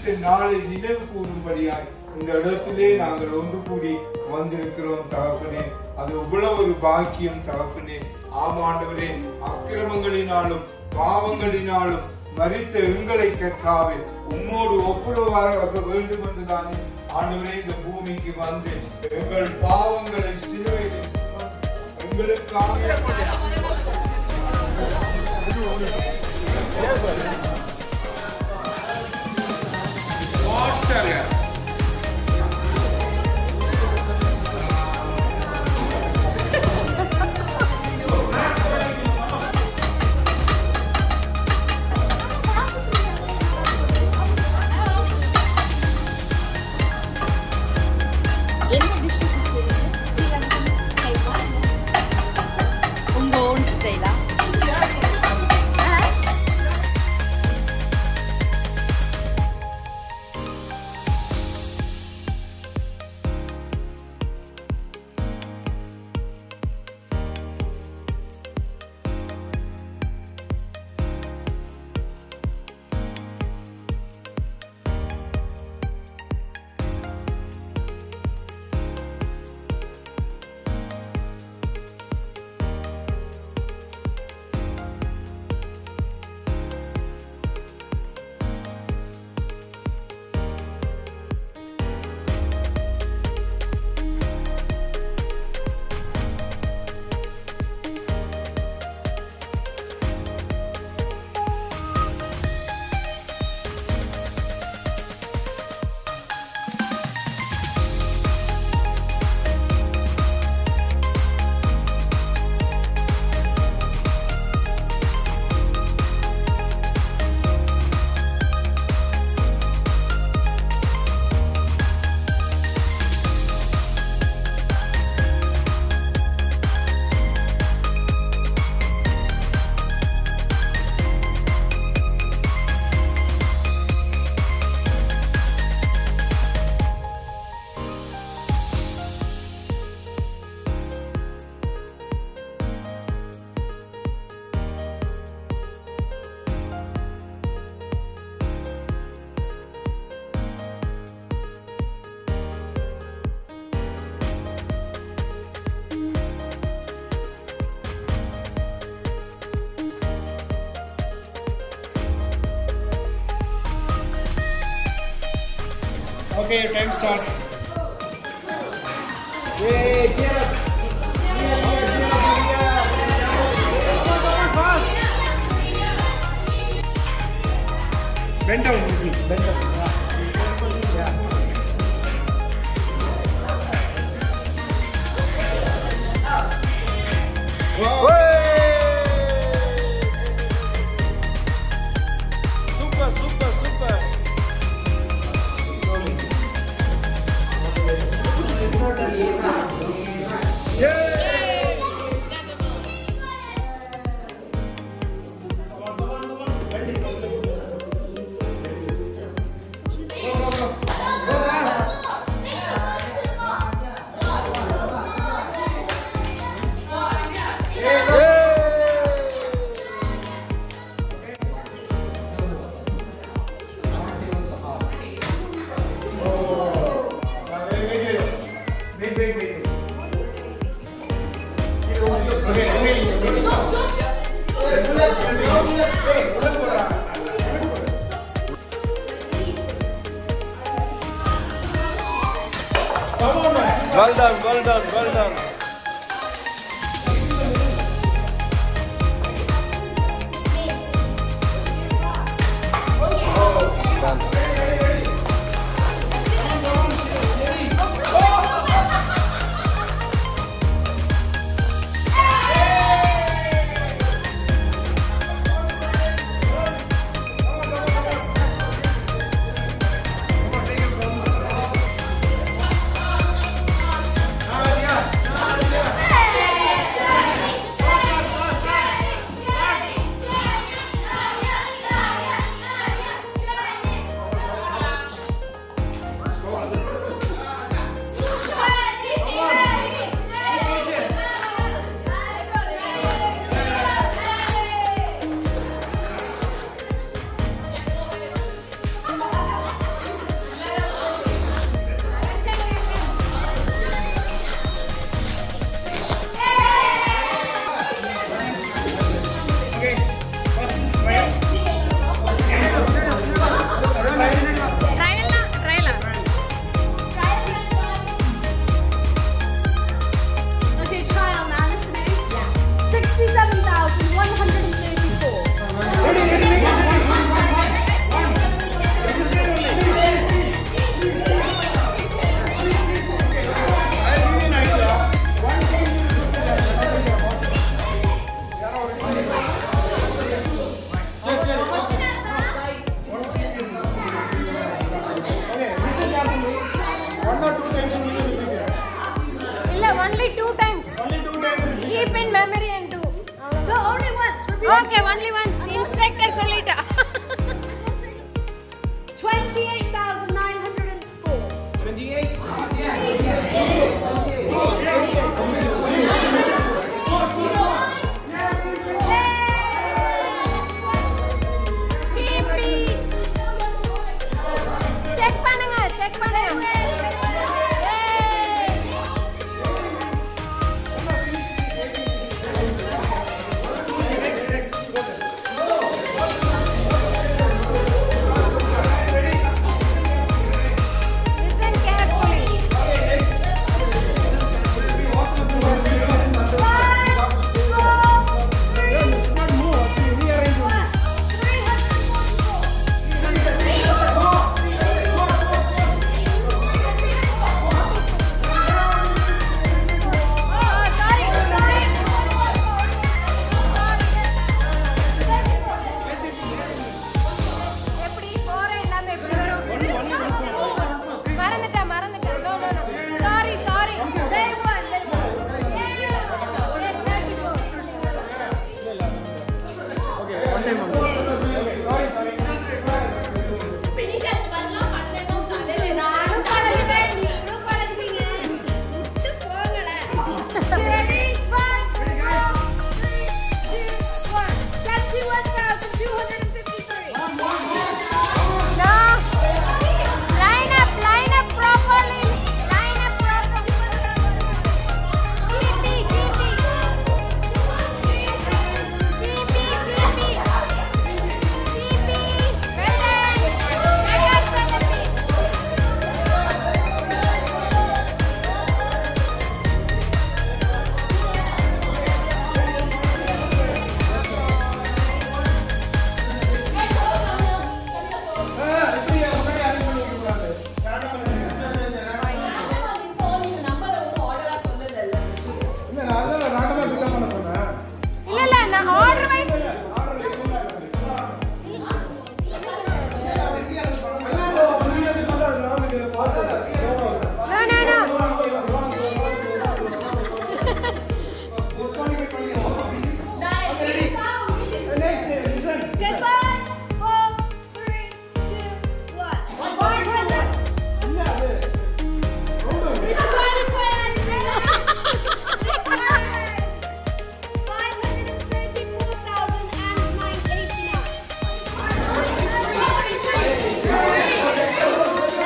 மறித்த நாளை நினைவு கூறும்படியாய் இந்த இடத்திலே நாங்கள் ஒன்று கூடி வந்திருக்கிறோம் தகப்பனே அது இவ்வளவு ஒரு பாக்கியம் தகப்பனே ஆமாண்டவரே அக்கிரமங்களினாலும் பாவங்களினாலும் மறித்த எங்களை கற்காவே உம்மோடு ஒப்புரவாக வேண்டும் என்றுதானே ஆண்டவரே இந்த பூமிக்கு வந்து எங்கள் பாவங்களை சிலுவையிலே சுமந்து எங்களுக்காக என்ன டிஷ்ஷஸ் ஸ்ரீலங்கன் ஸ்டைலா உங்க ஓன் ஸ்டைலா Okay, your time starts. Yay, cheer up. Bend down, little. Bend down. Yeah. Yeah. Wow. Super, super, super. Wait, wait, wait, wait. Okay, okay. Well done, well done, well done. only two times. Only two times repeat. Keep in memory and do. No, only once. Repeat. Okay, only once. Instructor சொல்லிட்டா. 28,904. 28. CP. Check பண்ணுங்க, check பண்ணுங்க. Yay. Listen carefully. You should not move. Actually, rearrange only. Oh, sorry. எப்படி போற இல்லாம எப்படி வரும் மறந்துட்டேன் மறந்துட்டேன் no no no sorry sorry They won. They won. Okay, one time only. Okay, sorry, sorry. நானும் பழகுவேன், நீங்களும் பழகுவீங்க. விட்டு போங்களேன். Ready? Five, four, three, two, one. 71,253. No. Line up, line up properly. Line up properly. CP, CP. CP, CP. CP. Better. Better, CP. Ah, இப்படி முன்னாடி arrange பண்ணி வைக்க கூடாது. random ஆ நில்லுங்க. இல்ல, நான் அதான் random ஆ pick up பண்ண சொன்னேன். இல்ல இல்ல நான் ஆர்டர் வைஸ் இல்ல, order வைக்க கூடாது. ஐயோ, ஒரு வீடியோ பண்ணா அது நாம இங்க பார்த்தது. நோ நோ நோ Disqualify பண்ணிடுவோம். Next, listen. Okay, five, four, three, two, one. 500. இல்ல, அது round. Disqualified. 534,989.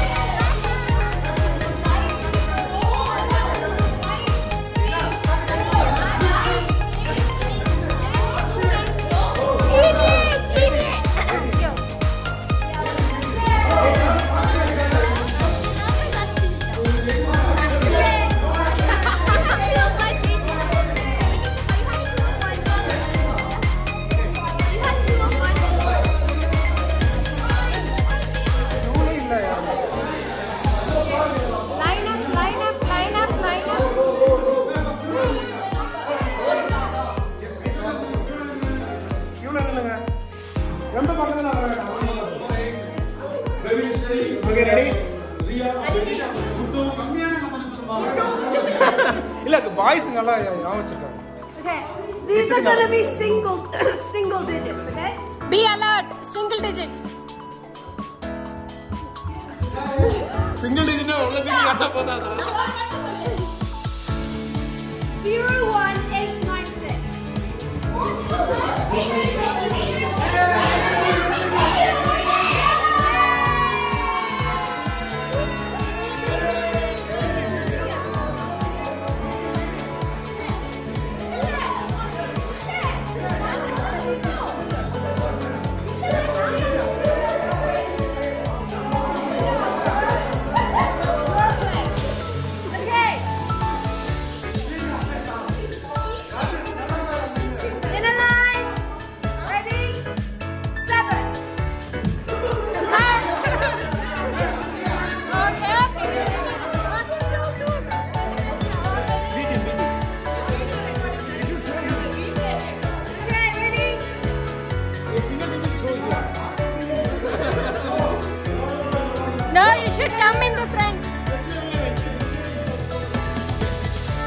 ரூலே இல்ல யாரும். Line up line up line up line up இவ்வளவு இல்லைங்க. ரொம்ப பக்கத்துல வர வேண்டாம். Okay, ready? இல்ல பாய்ஸ் நல்லா ஞாபகம் வச்சிருக்காங்க Okay, these are gonna be single single digits, okay? B alert single digit single digit உள்ளதுக்கு கட்ட போதாதா Zero one eight nine six. Okay. In a line. Ready? Seven. Okay okay okay two two Okay, ready? No, you should come in the front.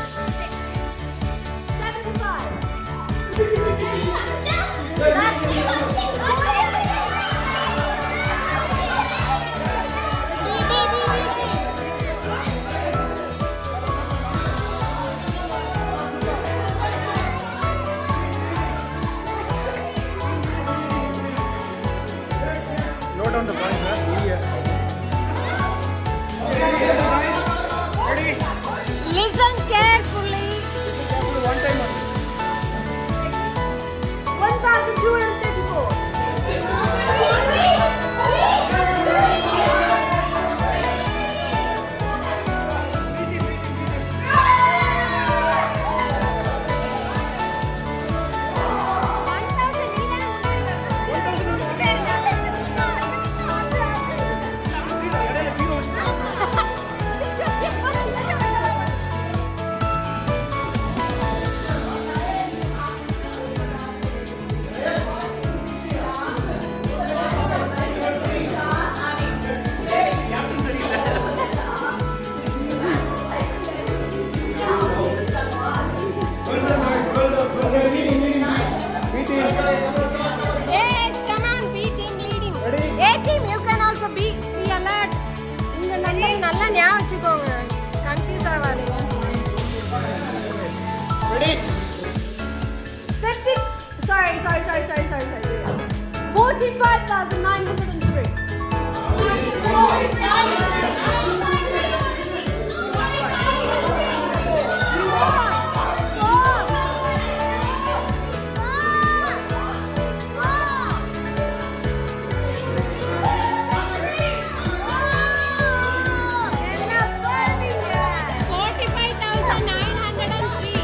Forty-five thousand nine hundred and three.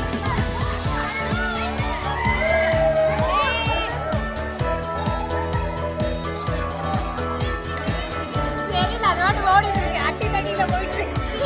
தெரியல அதோட ஓடிட்டு இருக்கு அட்டி தட்டியில போயிட்டு இருக்கு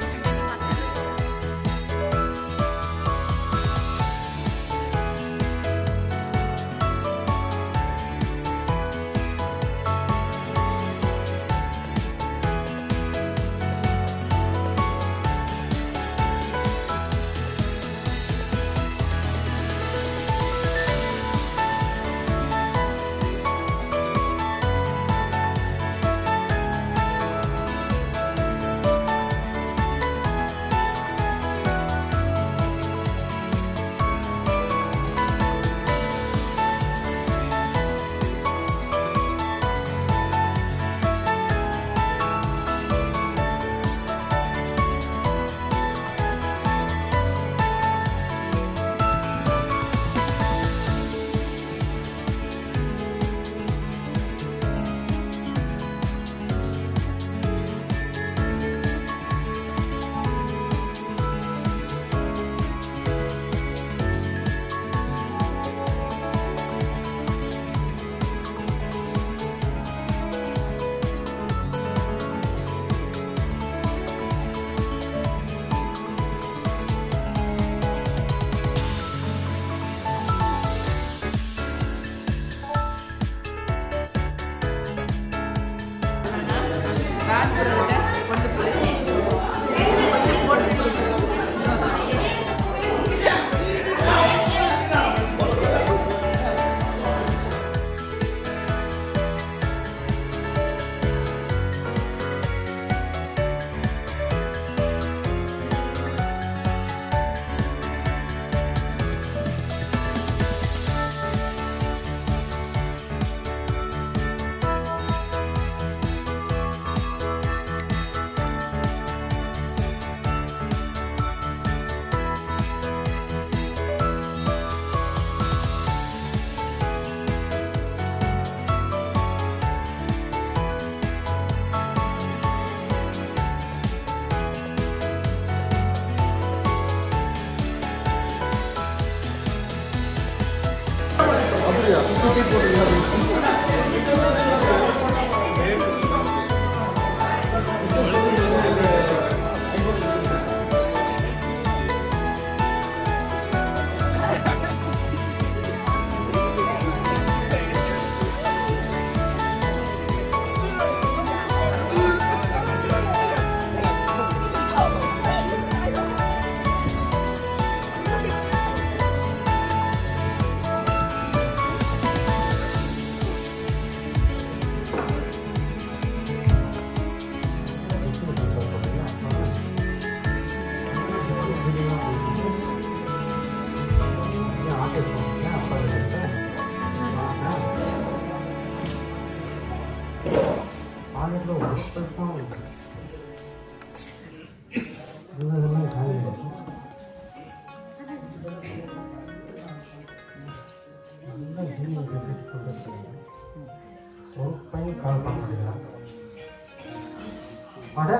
ஒரு பையன் கால் பண்ண முடியல அட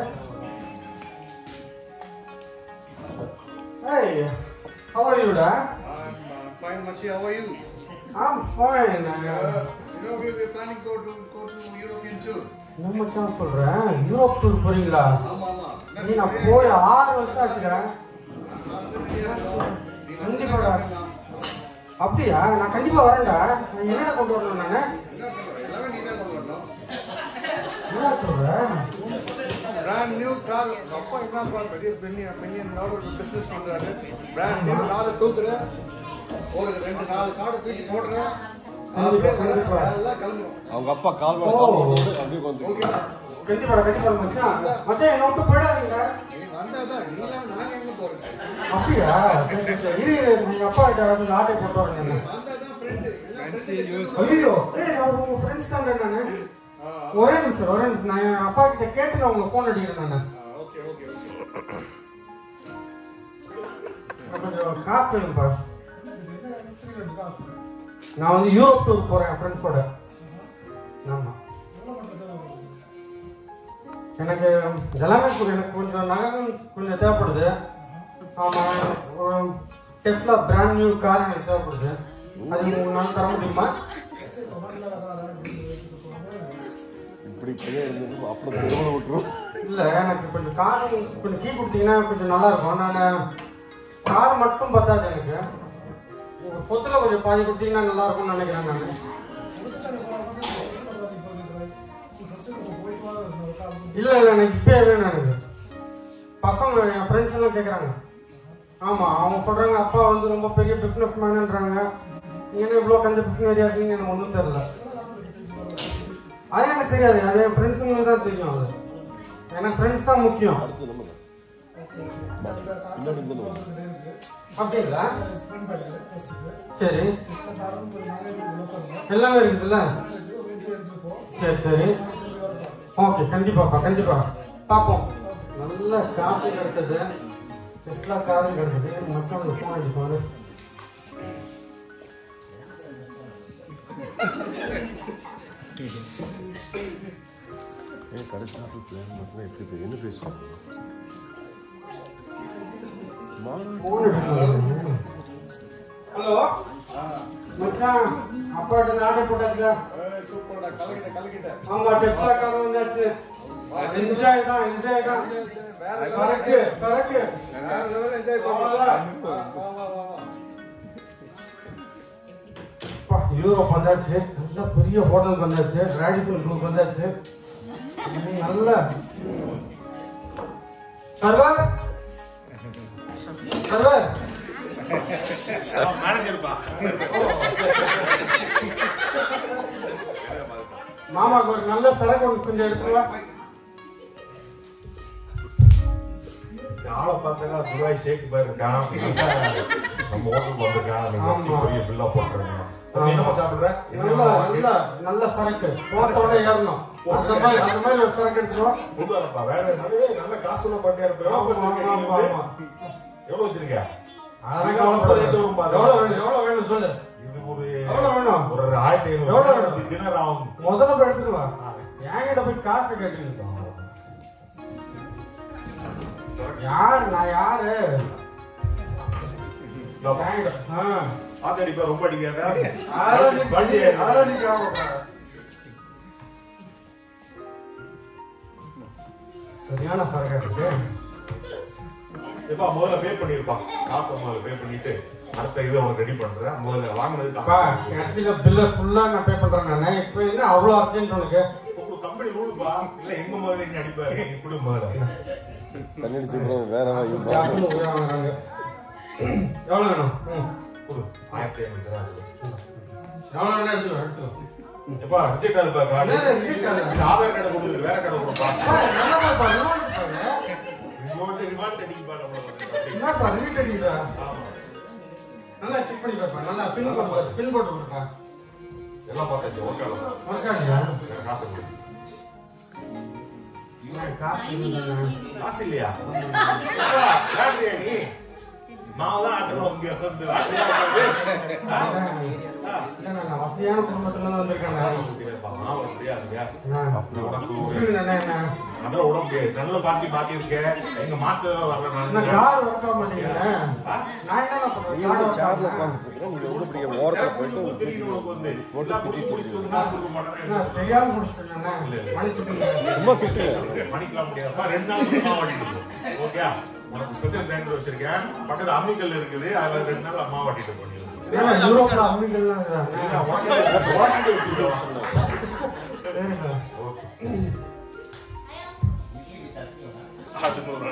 Hey, how are you, Dad? I'm uh, fine, Machi. How are you? I'm fine. Uh, Uh, you know, we were planning to go to go to European tour. என்ன மச்சான் சொல்றேன் யூரோப் டூர் போறீங்களா ஆமா ஆமா. நீ நான் போய் ஆறு வருஷம் ஆச்சுடா கண்டிப்பாடா. அப்படியா நான் கண்டிப்பா வரேன்டா நான் என்னடா கொண்டு வரணும் நானு எல்லாமே நீ தான் கொண்டு வரணும். என்ன சொல்ற Brand new car. அப்பா என்னப்பா பெரிய பெரிய பெரிய பிசினஸ் பண்றாரு பிராண்ட் நியூ காரை தூக்குற ஒரு ரெண்டு நாலு கார்டு தூக்கி போடுற அப்படியே கண்டிப்பா. எல்லாம் கிளம்புறோம் அவங்க அப்பா கால் ஓ. வச்சு அப்படியே வந்து ஓகேவா கண்டிப்பா கண்டிப்பா மச்சான் மச்சான் என்ன விட்டு போயிடாதீங்கடா நீ வந்தாதான் நீ இல்லாம நாங்க எங்க போறது அப்படியா சரி, சரி, சரி. இரு இரு, எங்க அப்பா கிட்ட கொஞ்சம் ஆட்டை போட்டு வரேன் நானு. வந்தாதான் ஃப்ரெண்டு ஐயோ ஏய் நான் உங்க ஃப்ரெண்ட்ஸ் தாங்க நானு ஒரே நிமிஷம் ஒரே நிமிஷம் நான் என் அப்பா கிட்ட கேட்டு நான் உங்களுக்கு ஃபோன் அடிக்கிறேன் நான் ஓகே ஓகே ஓகே கொஞ்சம் காசு வேணும்ப்பா நான் வந்து யூரோப் டூர் போறேன் என் ஃப்ரெண்ட்ஸோட ஆமா எனக்கு எல்லாமே புரியும். எனக்கு கொஞ்சம் நகம் கொஞ்சம் தேவைப்படுது ஆமா ஒரு டெஸ்லா பிராண்ட் நியூ கார் எனக்கு தேவைப்படுது அது மூணு நாள் தர முடியுமா இப்படி இப்படியே இருந்தது அப்புறம் தெருவில் விட்டுரும் இல்ல எனக்கு கொஞ்சம் கார் கொஞ்சம் கீ கொடுத்தீங்கன்னா கொஞ்சம் நல்லா இருக்கும் நான் கார் மட்டும் பத்தாது எனக்கு உங்க சொத்துல கொஞ்சம் பாதி கொடுத்தீங்கன்னா நல்லா இருக்கும்னு நினைக்கிறேன் நான் இல்ல இல்ல எனக்கு இப்பயே வேணும் எனக்கு பசங்க என் ஃப்ரெண்ட்ஸ் எல்லாம் கேக்குறாங்க ஆமா அவங்க சொல்றாங்க அப்பா வந்து ரொம்ப பெரிய பிசினஸ் மேன்ன்றாங்க நீங்க என்ன இவ்வளோ கஞ்ச பிசினஸ் இருக்கீங்க எனக்கு ஒன்றும் தெரியல அது எனக்கு தெரியாது அது என் ஃப்ரெண்ட்ஸுங்களுக்கு தான் தெரியும் அது எனக்கு ஃப்ரெண்ட்ஸ் தான் முக்கியம் அடுத்து நம்ம பின்னாடி இருந்து அப்படிங்களா சரி எல்லாமே இருக்குதுல்ல சரி சரி ஓகே கண்டிப்பாப்பா கண்டிப்பா பார்ப்போம் நல்ல காசு கிடைச்சது டெஸ்லா காரும் கிடைச்சது மற்றவங்க ஃபோன் அடிப்பாங்க ஏன் கடைசி நேரத்தில் பிளான் மட்டும் எப்படி போய் என்ன பேசுவோம் மாறு ஃபோன் ஹலோ மச்சான் அப்பா கிட்ட ஆர்டர் போட்டாச்சுல சூப்பர்டா கலக்கிட்ட கலக்கிட்ட ஆமா டெஸ்லா காரும் வந்தாச்சு என்ஜாய் தான் என்ஜாய் தான் வேற சரக்கு சரக்கு வேற லெவல் என்ஜாய் அவ்வளவுதான். பண்ணலாம் வா வா வா வா அப்பா, யூரோப் வந்தாச்சு நல்ல பெரிய ஹோட்டலுக்கு வந்தாச்சு ராடிசன் குரூப் வந்தாச்சு இனி நல்ல சர்வர் சர்வர் மாமாக்கு ஒரு நல்ல சரக்கு ஒன்று கொஞ்சம் எடுத்துருவா ஆளை பார்த்தா துபாய் ஷேக் பாரு இருக்கான் நம்ம ஹோட்டலுக்கு வந்திருக்கான் நீங்க வச்சு ஆமா. பெரிய பில்லா போட்டுருங்க நீ என்னப்பா சாப்பிடுற நல்ல நல்ல நல்ல சரக்கு போட்டோட ஏறணும் அந்த மாதிரி அந்த மாதிரி ஒரு சரக்கு எடுத்துருவா கொடுத்தாரப்பா வேற நிறைய நல்ல காசு எல்லாம் பண்ணியா இருப்பேன் ஆமா, ஆமா, ஆமா. எவ்வளவு வச்சிருக்க அதெல்லாம் முப்பது எட்டு வரும் பாரு. எவ்வளவு வேணும் எவ்வளவு வேணும் சொல்லு இது ஒரு எவ்வளவு வேணும் ஒரு ஆயிரத்தி எவ்வளவு ஐநூறு வேணும்? தினர் ஆகும் முதல்ல போய் எடுத்துட்டு வா என்கிட்ட போய் காசு கேட்டுக்கிட்டு யார் நான் யாரு என்கிட்ட, ஆ. ஆத்தடிப்பா ரொம்ப அடிக்காத அதெல்லாம் நீ- வண்டி அதெல்லாம் நீ கவலைப்படாத. சரியான சரக்கு இருக்கு எப்பா முதல்ல பே பண்ணிருப்பா காசு முதல்ல பே பண்ணிட்டு அடுத்த இதை உனக்கு ரெடி பண்றேன் முதல்ல வாங்கினது அப்பா காசு கடைசியில பில்ல ஃபுல்லா நான் பே பண்றேன் நானு இப்போ என்ன அவ்வளவு அர்ஜென்ட் உனக்கு உங்க கம்பெனி ரூல்பா இல்ல எங்க முதல்ல நீ அடிப்பாரு நீ கொடு முதல்ல தண்ணி அடிச்சு அப்புறம் வேற வாங்கி ஜாஸ்தி உயிரை வாங்குறாங்க எவ்வளவு வேணும் ம். கொடு ஆயிரத்தி ஐநூறு தரேன். எவ்வளவு வேணும் எடுத்துக்கோ எடுத்துக்கோ எப்பா ரிஜெக்ட் ஆகுதுப்பா கார்டு என்னது reject ஆகுதா? இந்த ஆதார் கார்டை கொடுத்து வேற கார்டை கொடுப்பா அப்பா, என்னப்பா இப்ப remote பாரு. ரிவால்ட் ரிவால்ட் அடிக்குப்பா நம்மள என்னப்பா remote அடிக்குதா? ஆமா நல்லா செக் பண்ணி பாப்பா நல்லா பின் போட்டு பின் போட்டு கொடுப்பா எல்லாம் பார்த்தாச்சு ஓகே ஒர்க் ஆகலையா காசு கொடு எனக்கு காசு இல்லைண்ணா. காசு இல்லையா எப்பா, விளையாடுறியா நீ நான் தான் ஆட்டணும் இங்க வந்து விளையாடுறியா? இல்லண்ணா, நான் வசதியான குடும்பத்துல இருந்து வந்திருக்கேன் எப்பா, நான் வர முடியாதுங்க அப்படி உனக்கு ஒரு- என்ன அதெல்லாம் விட முடியாது நல்ல பார்ட்டி மாத்திருக்க எங்க மாஸ்டர் வரல நான் கார் ஒர்க் ஆக மாட்டேங்குது நான் என்ன பண்றேன் நீங்க வந்து சேர்ல உட்காந்துட்டு இருக்கீங்க நீங்க உள்ள பிடிக்க ஓரத்தில் போயிட்டு தெரியும் உனக்கு வந்து போட்டு எல்லாம் குடிச்சு திட்டிட்டு முடிச்சுட்டு வந்து நான் கொடுக்க மாட்டேன் நான் தெரியாம குடிச்சிட்டேன் மன்னிச்சுக்கோங்க சும்மா திட்டுங்க மணிக்கலாம் முடியாதுப்பா ரெண்டு நாள் அம்மா வாட்டிட்டு போ ஓகே உனக்கு ஸ்பெஷல் கிரைண்டர் வச்சிருக்கேன் பக்கத்துல அம்மிக்கல் இருக்குது அதுல ரெண்டு நாள் அம்மா வாட்டிட்டு பண்ணிடுவோம் ஏன்னா யூரோப்ல அம்மிகள்லாம் இருக்கிறாங்க வாட்டிட்டு வச்சிருக்கோம் சரிப்பா. அது நூறு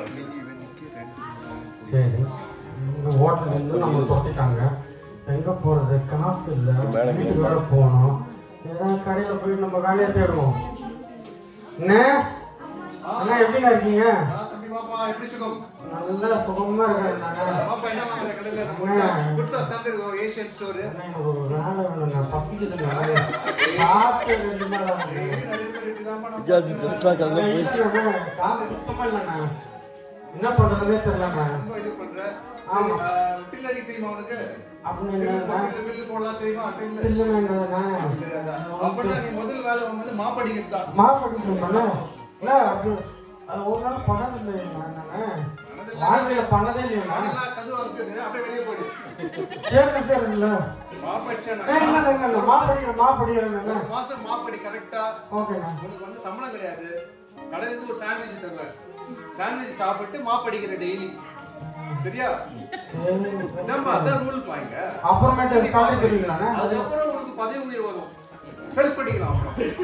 சரி இந்த ஹோட்டல்ல இருந்து நம்ம தொட்டிட்டாங்க எங்க போறது காசு இல்ல மேல வீட்டுக்கு வேற போகணும் ஏதாவது கடையில போய் நம்ம வேலையை தேடுவோம் என்ன அண்ணா எப்படிண்ணா இருக்கீங்க ஆ, தம்பி பாப்பா எப்படி சுகம் நல்லா சுகமா இருக்கேன் நாங்க பாப்பா என்ன வாங்குற கடையில இருக்கு புதுசா தந்திருக்கோம் ஏசியன் ஸ்டோர் அண்ணா, எனக்கு ஒரு வேலை வேணும் நான் பசிக்குது சாப்பிட்டு ரெண்டு நாள் ஆகுது வேண்டியதாம்மா நம்ம. எங்கேயாச்சும் டெஸ்ட்லாம் கலந்து போயிடுச்சு இல்லைண்ணே, காசு சுத்தமா இல்லைண்ணே என்ன பண்றதுன்னே தெரியலண்ணே ரொம்ப இது பண்ற ஆமா. டில் அடிக்க தெரியுமா உனக்கு அப்படின்னு டில் என்னண்ணே? போட்டு பில்லு போடலாம் தெரியுமா டில் இல்லைண்ணே என்னதுண்ணே? அப்படின்னா நீ முதல் வேலை வந்து மாப்படிக்கிறது தான் மார்க்கெட்டிங் பண்ணல இல்ல அது அது ஒரு நாள் பண்ணது இல்லைண்ணே வாழ்க்கையில பண்ணதே இல்லைண்ணா நல்லா கதுவா இருக்குது அப்படியே வெளியே போயிடு சரி சரி இல்ல மாப்படிச்சா ஏய், இல்ல இல்ல இல்ல மாப்படிக்கிற மாப்படிக்கிறேண்ணே மாசம் மாப்படி கரெக்டா ஓகேண்ணா உனக்கு வந்து சம்பளம் கிடையாது கடையில இருந்து ஒரு சாண்ட்விச் தருவேன் சாண்ட்விச் சாப்பிட்டு மாப்படிக்கிற டெய்லி சரியா இதான்பா, அதான் ரூல் பாருங்க அப்புறமேட்டு சாப்பிட தெரியுங்களாண்ணே அதுக்கப்புறம் உனக்கு பதவி உயிர் வரும் செல்ஃப் அடிக்கலாம்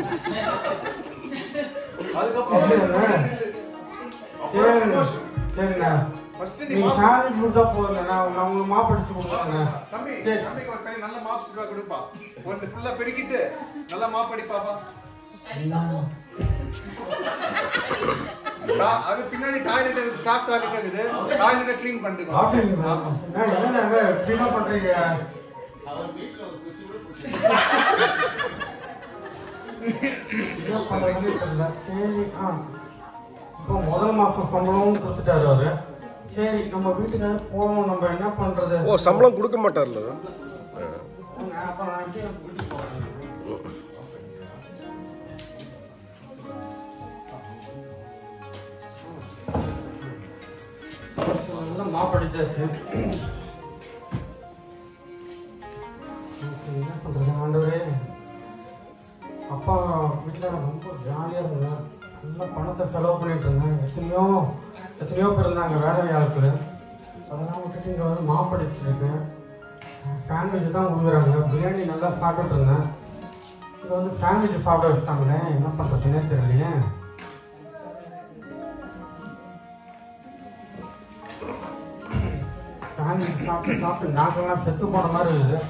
அப்புறம் அதுக்கப்புறம் சரிண்ணே சரிண்ணே ஃபர்ஸ்ட் நீ நீங்க மாப் சாண்ட்விச் கொடுத்தா போதுண்ணே நான் நான் உங்களுக்கு மாப்படிச்சு கொடுக்குறேண்ணே தம்பி சரி. தம்பிக்கு ஒரு கை நல்ல மாப் சில்வா கொடுப்பா ஒன்று ஃபுல்லா பெருக்கிட்டு நல்லா மாப் அடிப்பாப்பா டா- அது பின்னாடி டாய்லெட் ஸ்டாஃப் டாய்லெட் இருக்குது டாய்லெட்டை க்ளீன் பண்ணிட்டு அப்படிங்களா அண்ணே, என்னண்ணே இப்படிலாம் பண்றீங்க என்ன பண்றதுன்னு தெரியல சரி ஆ இப்போ முதல் மாசம் சம்பளமும் கொடுத்துட்டாரு அவரு சரி நம்ம வீட்டுக்கு போவோம் நம்ம என்ன பண்றது ஓ சம்பளம் கொடுக்க மாட்டார்ல அப்ப நான் எப்படி நம்ம வீட்டுக்கு போறேன் எல்லாம் மாப்படிச்சாச்சு ஓகே, என்ன பண்றது ஆண்டவரே அப்பா வீட்டில் ரொம்ப ஜாலியாக இருந்தேன் நல்லா பணத்தை செலவு பண்ணிட்டு இருந்தேன் எத்தனையோ எத்தனையோ பேர் இருந்தாங்க வேலை ஆட்கள் அதெல்லாம் விட்டுட்டு இங்கே வந்து மாப்படிச்சிருக்கேன் சாண்ட்விச் தான் கொடுக்குறாங்க பிரியாணி நல்லா சாப்பிட்டுட்டு இருந்தேன் இங்கே வந்து சாண்ட்விச் சாப்பிட வச்சிட்டாங்களே என்ன பண்ணுறதுன்னே தெரியலையே சாண்ட்விச் சாப்பிட்டு சாப்பிட்டு நாக்கெல்லாம் செத்து போன மாதிரி இருக்குது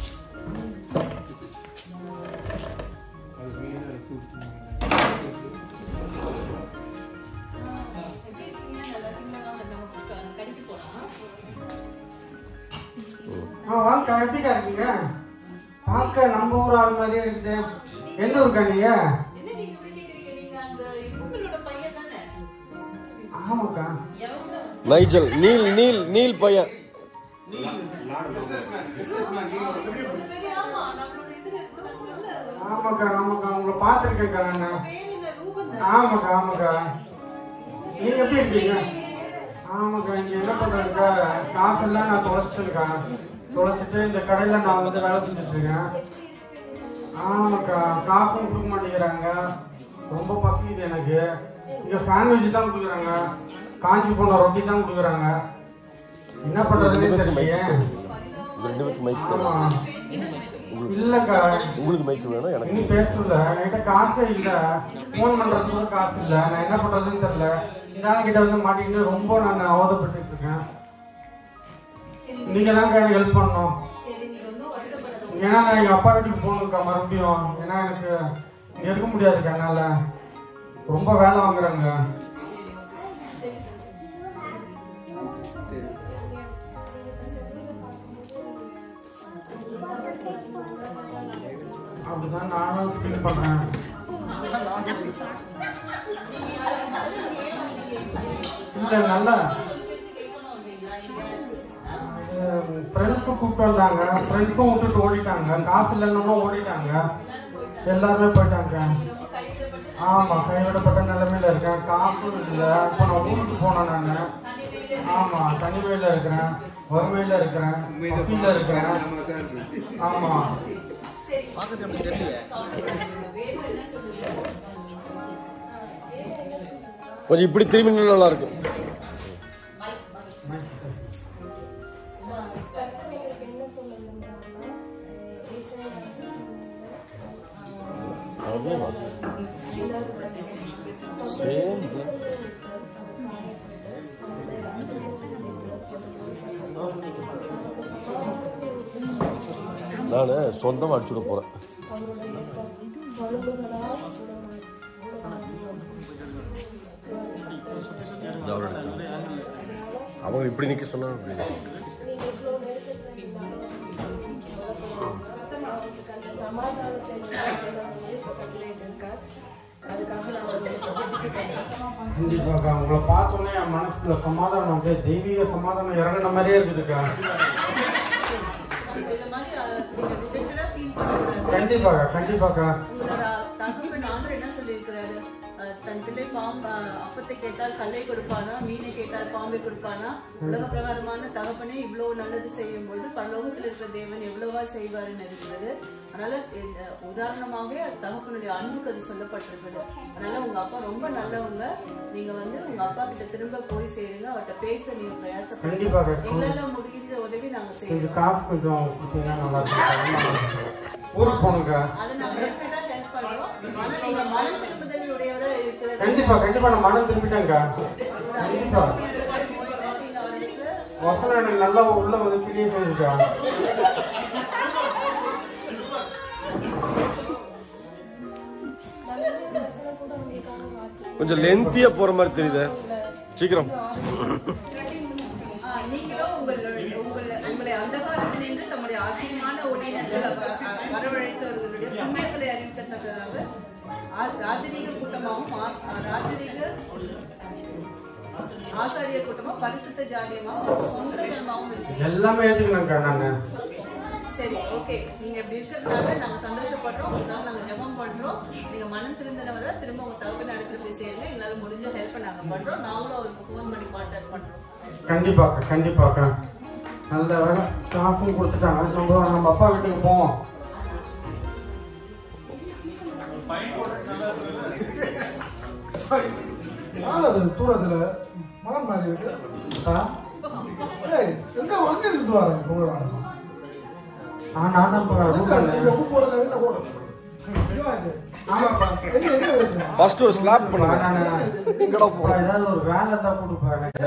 ஆ வாங்கக்கா எப்படிக்கா இருக்கீங்க பார்க்க நம்ம ஊர் ஆள் மாதிரியே இருக்குது எந்த ஊருக்கா நீங்க என்ன நீங்க இப்படி கேக்குறீங்க? நீங்க அந்த இவங்களோட பையன் தானே? ஆமாக்கா எவங்க? நைஜல் நீல் நீல் நீல் பையன் பிசினஸ்மேன் பிசினஸ்மேன் நீங்க சரி, ஆமா, நம்மளோட இதுல இருக்கிறவங்கல்ல. ஆமாக்கா ஆமாக்கா உங்களை பார்த்துருக்கேன்க்கா நான் பேர் என்ன? ரூபன் தானே? ஆமாக்கா ஆமாக்கா நீங்க எப்படி இருக்கீங்க ஆமாக்கா இங்க என்ன பண்றதுக்கா காசெல்லாம் நான் தொலைச்சிட்டேன்க்கா தொலைச்சிட்டு இந்த கடையில நான் வந்து வேலை செஞ்சுட்டு இருக்கேன் ஆமாக்கா காசும் கொடுக்க மாட்டேங்கிறாங்க ரொம்ப பசிக்குது எனக்கு இங்க சாண்ட்விச் தான் கொடுக்குறாங்க காஞ்சி போன ரொட்டி தான் கொடுக்குறாங்க என்ன பண்றதுன்னே தெரியலையே இது ரெண்டு பேருக்கு மைக் ஆமா இல்லக்கா உங்களுக்கு மைக் வேணும் எனக்கு இன்னும் பேசல என்கிட்ட காசே இல்ல ஃபோன் பண்றதுக்கு கூட காசு இல்ல நான் என்ன பண்றதுன்னு தெரியல இந்த ஆள் கிட்ட வந்து மாட்டிக்கிட்டு ரொம்ப நான் அவதப்பட்டு இருக்கேன் சரி, நீங்க தான் எனக்கு ஹெல்ப் பண்ணணும் சரி, நீ ஒண்ணும் வருத்தப்படாத. ஏன்னா நான் எங்க அப்பா வீட்டுக்கு போகணுக்கா மறுபடியும் ஏன்னா எனக்கு இங்க இருக்க முடியாதுக்கா என்னால ரொம்ப வேலை வாங்குறாங்க அப்படிதான் நானும் ஃபீல் பண்றேன் இல்ல நல்லா ஃப்ரெண்ட்ஸும் கூப்பிட்டு வந்தாங்க ஃப்ரெண்ட்ஸும் விட்டுட்டு ஓடிட்டாங்க காசு இல்லைன்னு ஓடிட்டாங்க எல்லாருமே போயிட்டாங்க ஆமா கைவிடப்பட்ட நிலைமையில இருக்கேன் காசும் இல்லை இப்போ நான் ஊருக்கு போனேன் நான் ஆமா தனிமையில இருக்கிறேன் வறுமையில இருக்கிறேன் பசியில இருக்கிறேன் ஆமா கொஞ்சம் இப்படி திரும்பி நின்னா நல்லா இருக்கும் சேம் நான் சொந்தமாக அடிச்சுட போகிறேன் அவங்க இப்படி நிற்க சொன்னாங்க இப்படி நிக்க. சமாதானம் செஞ்சு அதுக்காக நான் உங்களுக்கு ஜெபிக்கிறேன். கண்டிப்பாக்கா உங்களை பார்த்தோன்னே என் மனசுக்குள்ள சமாதானம் அப்படியே தெய்வீக சமாதானம் இறங்குன மாதிரியே இருக்குதுக்கா இந்த மாதிரி அஹ், நீங்க ரிஜெக்டடா ஃபீல் பண்ணக்கூடாது கண்டிப்பாக்கா கண்டிப்பாக்கா உங்களோட தகப்பன் ஆண்டவர் என்ன சொல்லியிருக்கிறாரு அஹ், தன் பிள்ளை பாம்பு அஹ், அப்பத்தை கேட்டால் கல்லை கொடுப்பானா மீனை கேட்டால் பாம்பை கொடுப்பானா உலக பிரகாரமான தகப்பனே இவ்வளவு நல்லது செய்யும் பொழுது பரலோகத்தில் இருக்கிற தேவன் எவ்வளவா செய்வாருன்னு இருக்கிறது அதனால இந்த உதாரணமாகவே அது தகப்பனுடைய அன்புக்கு அது சொல்லப்பட்டிருக்குது அதனால உங்க அப்பா ரொம்ப நல்லவங்க நீங்க வந்து உங்க அப்பா கிட்ட திரும்ப போய் சேருங்க அவர்கிட்ட பேச நீங்க பிரயாசப்படுங்க கண்டிப்பாக. எங்களால முடிந்த உதவி நாங்க கொஞ்சம் செய்யறோம் காசு கொஞ்சம் கொடுத்தீங்கன்னா நல்லா இருக்கும் ஊருக்கு போகணுக்கா அதை நாங்க டெஃபினட்டா ஹெல்ப் பண்றோம் ஆனா நீங்க மனம் திரும்புதலுடையவரா இருக்கிறது கண்டிப்பா கண்டிப்பா நான் மனம் திரும்பிட்டேங்க்கா கண்டிப்பா வசனம் எனக்கு நல்லா உள்ள வந்து கிளியே செய்யுதுக்கா கொஞ்சம் லென்த்தியா போற மாதிரி தெரியுது சீக்கிரம் ஆ, நீங்களும் உங்களுடைய உங்களை உங்களை அந்த காலத்திலிருந்து நம்முடைய ஆச்சரியமான ஒளியினர்கள் வரவழைத்தவர்களுடைய உண்மைகளை அறிவிக்கத்தக்கதாக ஆ- ராஜரீக கூட்டமாகவும் ஆ- ஆ, ராஜரீக ஆசாரிய கூட்டமும் பரிசுத்த ஜாதியமாகவும் ஒரு சொந்த ஜனமாகவும் இருக்கு எல்லாமே ஏத்துக்கணும்க்கா நான் சரி ஓகே நீங்க இப்படி இருக்கிறதுனால நாங்க சந்தோஷப்படுறோம் உங்களுக்காக நாங்க ஜெபம் பண்றோம் நீங்க மனம் திருந்தினவரை திரும்ப உங்க தகவல் இடத்துல போய் சேருங்க எங்களால முடிஞ்ச ஹெல்ப் நாங்க பண்றோம் நாங்களும் அவருக்கு ஃபோன் பண்ணி கான்டாக்ட் பண்றோம் கண்டிப்பாக்கா கண்டிப்பாக்கா நல்ல வேலை காசும் கொடுத்துட்டாங்க நம்ம நம்ம அப்பா வீட்டுக்கு போவோம் யார் அது தூரத்துல மகன் மாதிரி இருக்கு அப்பா, ஏய் எங்க அங்க இருந்து வரேன் உங்களோட ஆளுமா ஆ நான் தான் ரூட் பண்ணேன் போறது என்ன போறது இங்க வாங்க. ஆமாப்பா எங்க எங்க வச்சு ஃபர்ஸ்ட் ஒரு ஸ்லாப் அப்பா, பண்ணுங்க நான் எங்கடா போ அப்பா, ஏதாவது ஒரு வேலை தான் கொடுப்பேன் எனக்கு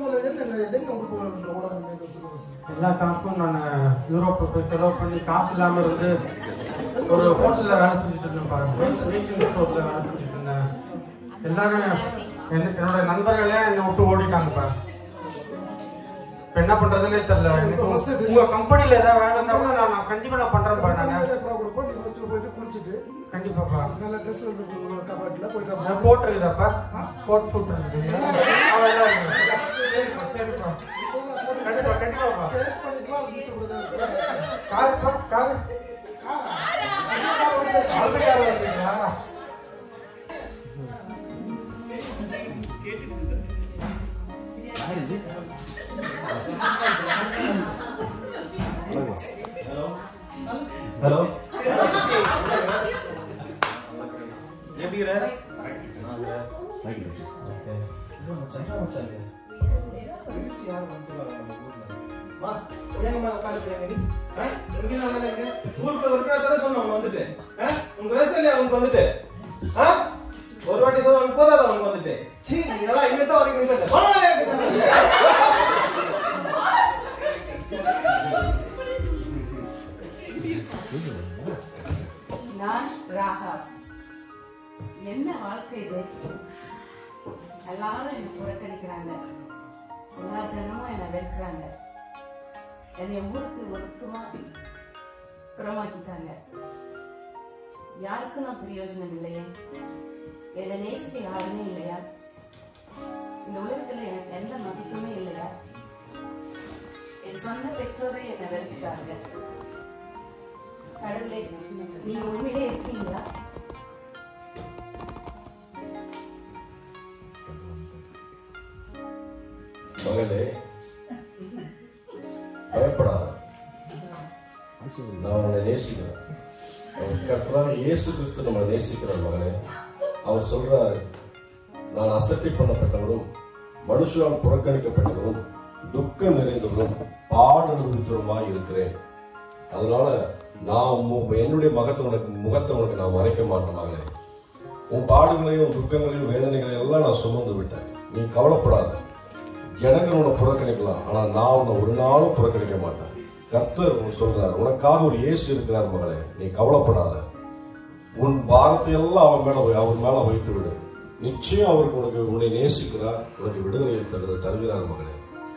எல்லா காசும் நான் யூரோப்பில் போய் செலவு பண்ணி காசு இல்லாமல் இருந்து ஒரு ஹோட்டலில் வேலை செஞ்சுட்டு இருந்தேன் பாருங்க ரேஷன் ஸ்டோரில் வேலை செஞ்சுட்டு இருந்தேன் எல்லாரும் என்ன என்னோட நண்பர்களே என்னை விட்டு ஓடிட்டாங்கப்பா இப்போ என்ன பண்றதுன்னே தெரியல எனக்கு உங்க- உங்க கம்பெனில ஏதாவது வேலை இருந்தா கூட நான் நான் கண்டிப்பா நான் பண்றேன்ப்பா நான் போயிட்டு குளிச்சுட்டு கண்டிப்பாப்பா நல்ல ட்ரெஸ் கபாட்டில் போயிட்டு நான் போட்டிருக்குதாப்பா கோட் சூட் இருக்குது அதெல்லாம் இருக்கு. சரிப்பா சரிப்பா கண்டிப்பா கண்டிப்பாப்பா சேஞ்ச் பண்ணிக்கலாம் முடிச்சு காருப்பா காரு அது கார் வந்தீங்களா ஹலோ ஒரு வாட்டி சொல்ல போதாத அவனுக்கு வந்துட்டு சீ இதெல்லாம் இங்க தான் வரைக்கும் இல்லை நான் ராகா என்ன வாழ்க்கை இது எல்லாரும் என்னை புறக்கணிக்கிறாங்க எல்லா ஜனமும் என்னை வெறுக்கிறாங்க என்னை ஊருக்கு ஒதுக்கமா புறமாக்கிட்டாங்க யாருக்கும் நான் பிரயோஜனம் இல்லையே என்னை நேசிக்க யாருமே இல்லையா இந்த உலகத்துல எனக்கு எந்த மதிப்புமே இல்லையா என் சொந்த பெற்றோரை என்னை வெறுத்துட்டாங்க கடவுளே நீங்க உண்மையிலே இருக்கீங்களா மகளே பயப்படாத நான் உன்னை நேசிக்கிறேன் அவர் கர்த்தராக இயேசு கிறிஸ்து நம்மளை நேசிக்கிறார் மகளே அவர் சொல்றாரு நான் அசட்டை பண்ணப்பட்டவரும் மனுஷனால் புறக்கணிக்கப்பட்டவரும் துக்கம் நிறைந்தவரும் பாடு அனுபவித்தவருமாய் இருக்கிறேன் அதனால நான் உன் என்னுடைய மகத்தை உனக்கு முகத்தை உனக்கு நான் மறைக்க மாட்டேன் மகளே உன் பாடுகளையும் துக்கங்களையும் வேதனைகளையும் எல்லாம் நான் சுமந்து விட்டேன் நீ கவலைப்படாத ஜனங்கள் உன்னை புறக்கணிக்கலாம் ஆனா நான் உன்னை ஒரு நாளும் புறக்கணிக்க மாட்டேன் கர்த்தர் உன் சொல்றாரு உனக்காக ஒரு இயேசு இருக்கிறார் மகளே நீ கவலைப்படாத உன் பாரத்தை எல்லாம் அவன் மேல வை- அவர் மேல வைத்து விடு நிச்சயம் அவருக்கு உனக்கு உன்னை நேசிக்கிறார் உனக்கு விடுதலையை தருகிற தருகிறார் மகளே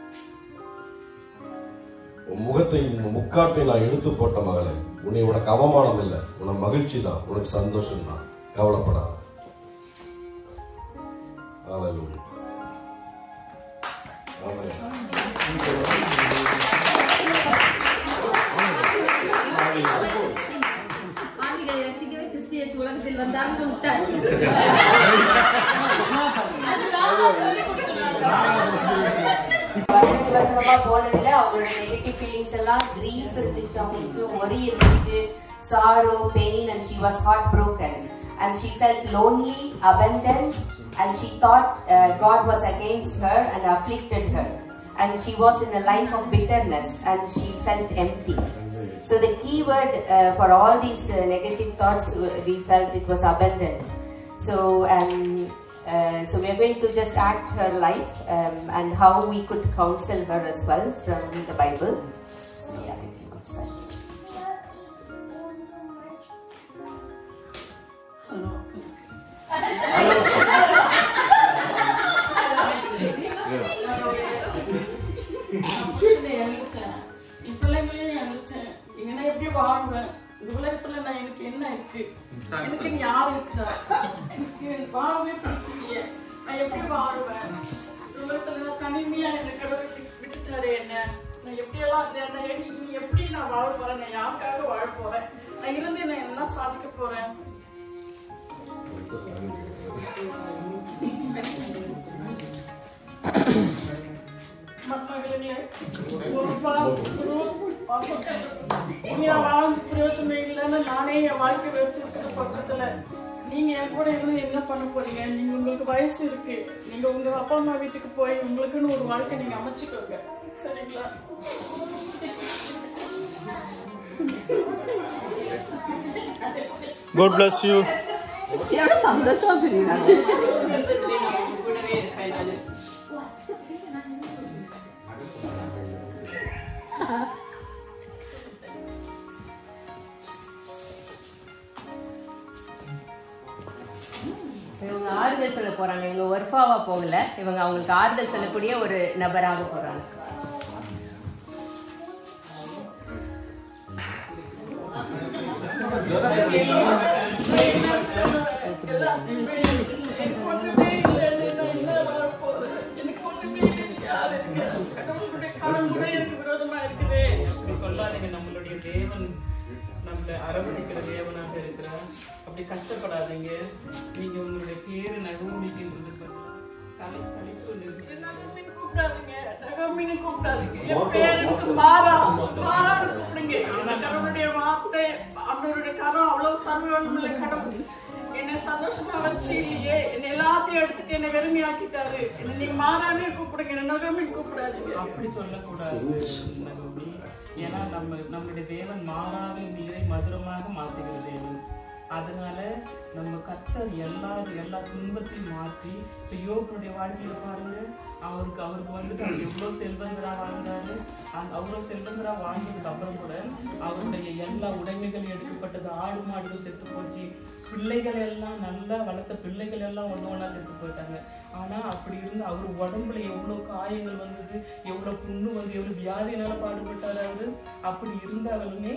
உன் முகத்தை உன் முக்காட்டை நான் எடுத்து போட்ட மகளே உன்னை உனக்கு அவமானம் இல்லை உனக்கு மகிழ்ச்சி தான் உனக்கு சந்தோஷம் தான் கவலைப்படாத Hallelujah. Amen. ஆண்களை ரட்சிக்கவே கிறிஸ்து இயேசு உலகத்தில் வந்தார்னு விட்டார் வசதி வசனமா போனதுல அவங்களோட நெகட்டிவ் ஃபீலிங்ஸ் எல்லாம் கிரீஃப் இருந்துச்சு அவங்களுக்கு ஒரி இருந்துச்சு sorrow pain and she was heart broken and she felt lonely abandoned and she thought uh, god was against her and afflicted her and she was in a life of bitterness and she felt empty so the key word uh, for all these uh, negative thoughts uh, we felt it was abandoned so um, uh, so we are going to just act her life um, and how we could counsel her as well from the Bible. So yeah, I think watch that. என் பிள்ளைங்களையும் நினைச்சேன் இங்க நான் எப்படி வாழ்வேன் இந்த உலகத்துல நான் எனக்கு என்ன இருக்கு எனக்கு இங்க யார் இருக்கிறா எனக்கு வாழவே பிடிக்கலையே நான் எப்படி வாழ்வேன் இந்த உலகத்துல நான் தனிமையா எனக்கு கடவுள் விட்டு- விட்டுட்டாரு என்ன நான் எப்படியெல்லாம் இருந்தேன் நான் எப்படி- இனி எப்படி நான் வாழ போறேன் நான் யாருக்காக வாழ போறேன் நான் இருந்து நான் என்ன சாதிக்க போறேன் மருமகளே, ஒரு பா- ஒரு பாப்பா- இனி நான் வாழ்ந்து பிரயோஜனம் இல்லைன்னு நானே என் வாழ்க்கை வெறுத்து பட்சத்துல நீங்க என் கூட இருந்து என்ன பண்ண போறீங்க நீங்க உங்களுக்கு வயசு இருக்கு நீங்க உங்க அப்பா அம்மா வீட்டுக்கு போய் உங்களுக்குன்னு ஒரு வாழ்க்கை நீங்க அமைச்சுக்கோங்க சரிங்களா God bless you. எனக்கு சந்தோஷமா தெரியுது கூடவே இருக்கேன் நானு. இவங்க ஆறுதல் சொல்ல போறாங்க இவங்க ஒர்ஃபாவா போகல இவங்க அவங்களுக்கு ஆறுதல் சொல்லக்கூடிய ஒரு நபராக போறாங்க எனக்கு ஒண்ணுமே இல்லைன்னு நான் என்ன வாழ போறேன்? எனக்கு ஒண்ணுமே இல்லை. யார் இருக்கு? கடவுளுடைய கரம் கூட எனக்கு விரோதமா இருக்குதே. அப்படி சொல்லாதீங்க நம்மளுடைய தேவன் நம்மளை அரவணைக்கிற தேவனாக இருக்கிறார் அப்படி கஷ்டப்படாதீங்க நீங்க உங்களுடைய பேரு நகூமிக்கின்றது கலை கலைப்பு நகமின்னு கூப்பிடாதீங்க. நகமின்னு கூப்பிடாதீங்க. என் பேர் எனக்கு மாறா. மாறான்னு கூப்பிடுங்க. எனக்கு கடவுளுடைய வார்த்தை, ஆண்டவருடைய கரம் அவ்வளவு சர்வவல்லமையுள்ள கடவுள். என்னை சந்தோஷமா வச்சு இல்லையே என்னை எல்லாத்தையும் எடுத்துட்டு என்னை வெறுமையாக்கிட்டாரு என்னை நீங்க மாறானே கூப்பிடுங்க என்ன நகமின்னு கூப்பிடாதீங்க அப்படி சொல்லக்கூடாது நகோமி. ஏன்னா நம்ம நம்மளுடைய தேவன் மாறாத நீரை மதுரமாக மாற்றுகிற தேவன் அதனால நம்ம கத்தர் எல்லா எல்லா துன்பத்தையும் மாற்றி இப்போ யோகனுடைய வாழ்க்கையில பாருங்க அவருக்கு அவருக்கு வந்துட்டு அவர் எவ்வளோ செல்வந்தரா வாழ்ந்தாரு அந்த அவ்வளோ செல்வந்தரா வாழ்ந்ததுக்கு அப்புறம் கூட அவருடைய எல்லா உடைமைகள் எடுக்கப்பட்டது ஆடு மாடுகள் செத்து போச்சு பிள்ளைகள் எல்லாம் நல்லா வளர்த்த பிள்ளைகள் எல்லாம் ஒன்று ஒன்றா செத்து போயிட்டாங்க ஆனா அப்படி இருந்து அவர் உடம்புல எவ்வளோ காயங்கள் வந்தது எவ்வளோ புண்ணு வந்து எவ்வளோ வியாதினால பாடுபட்டாரு அவரு அப்படி இருந்தாலுமே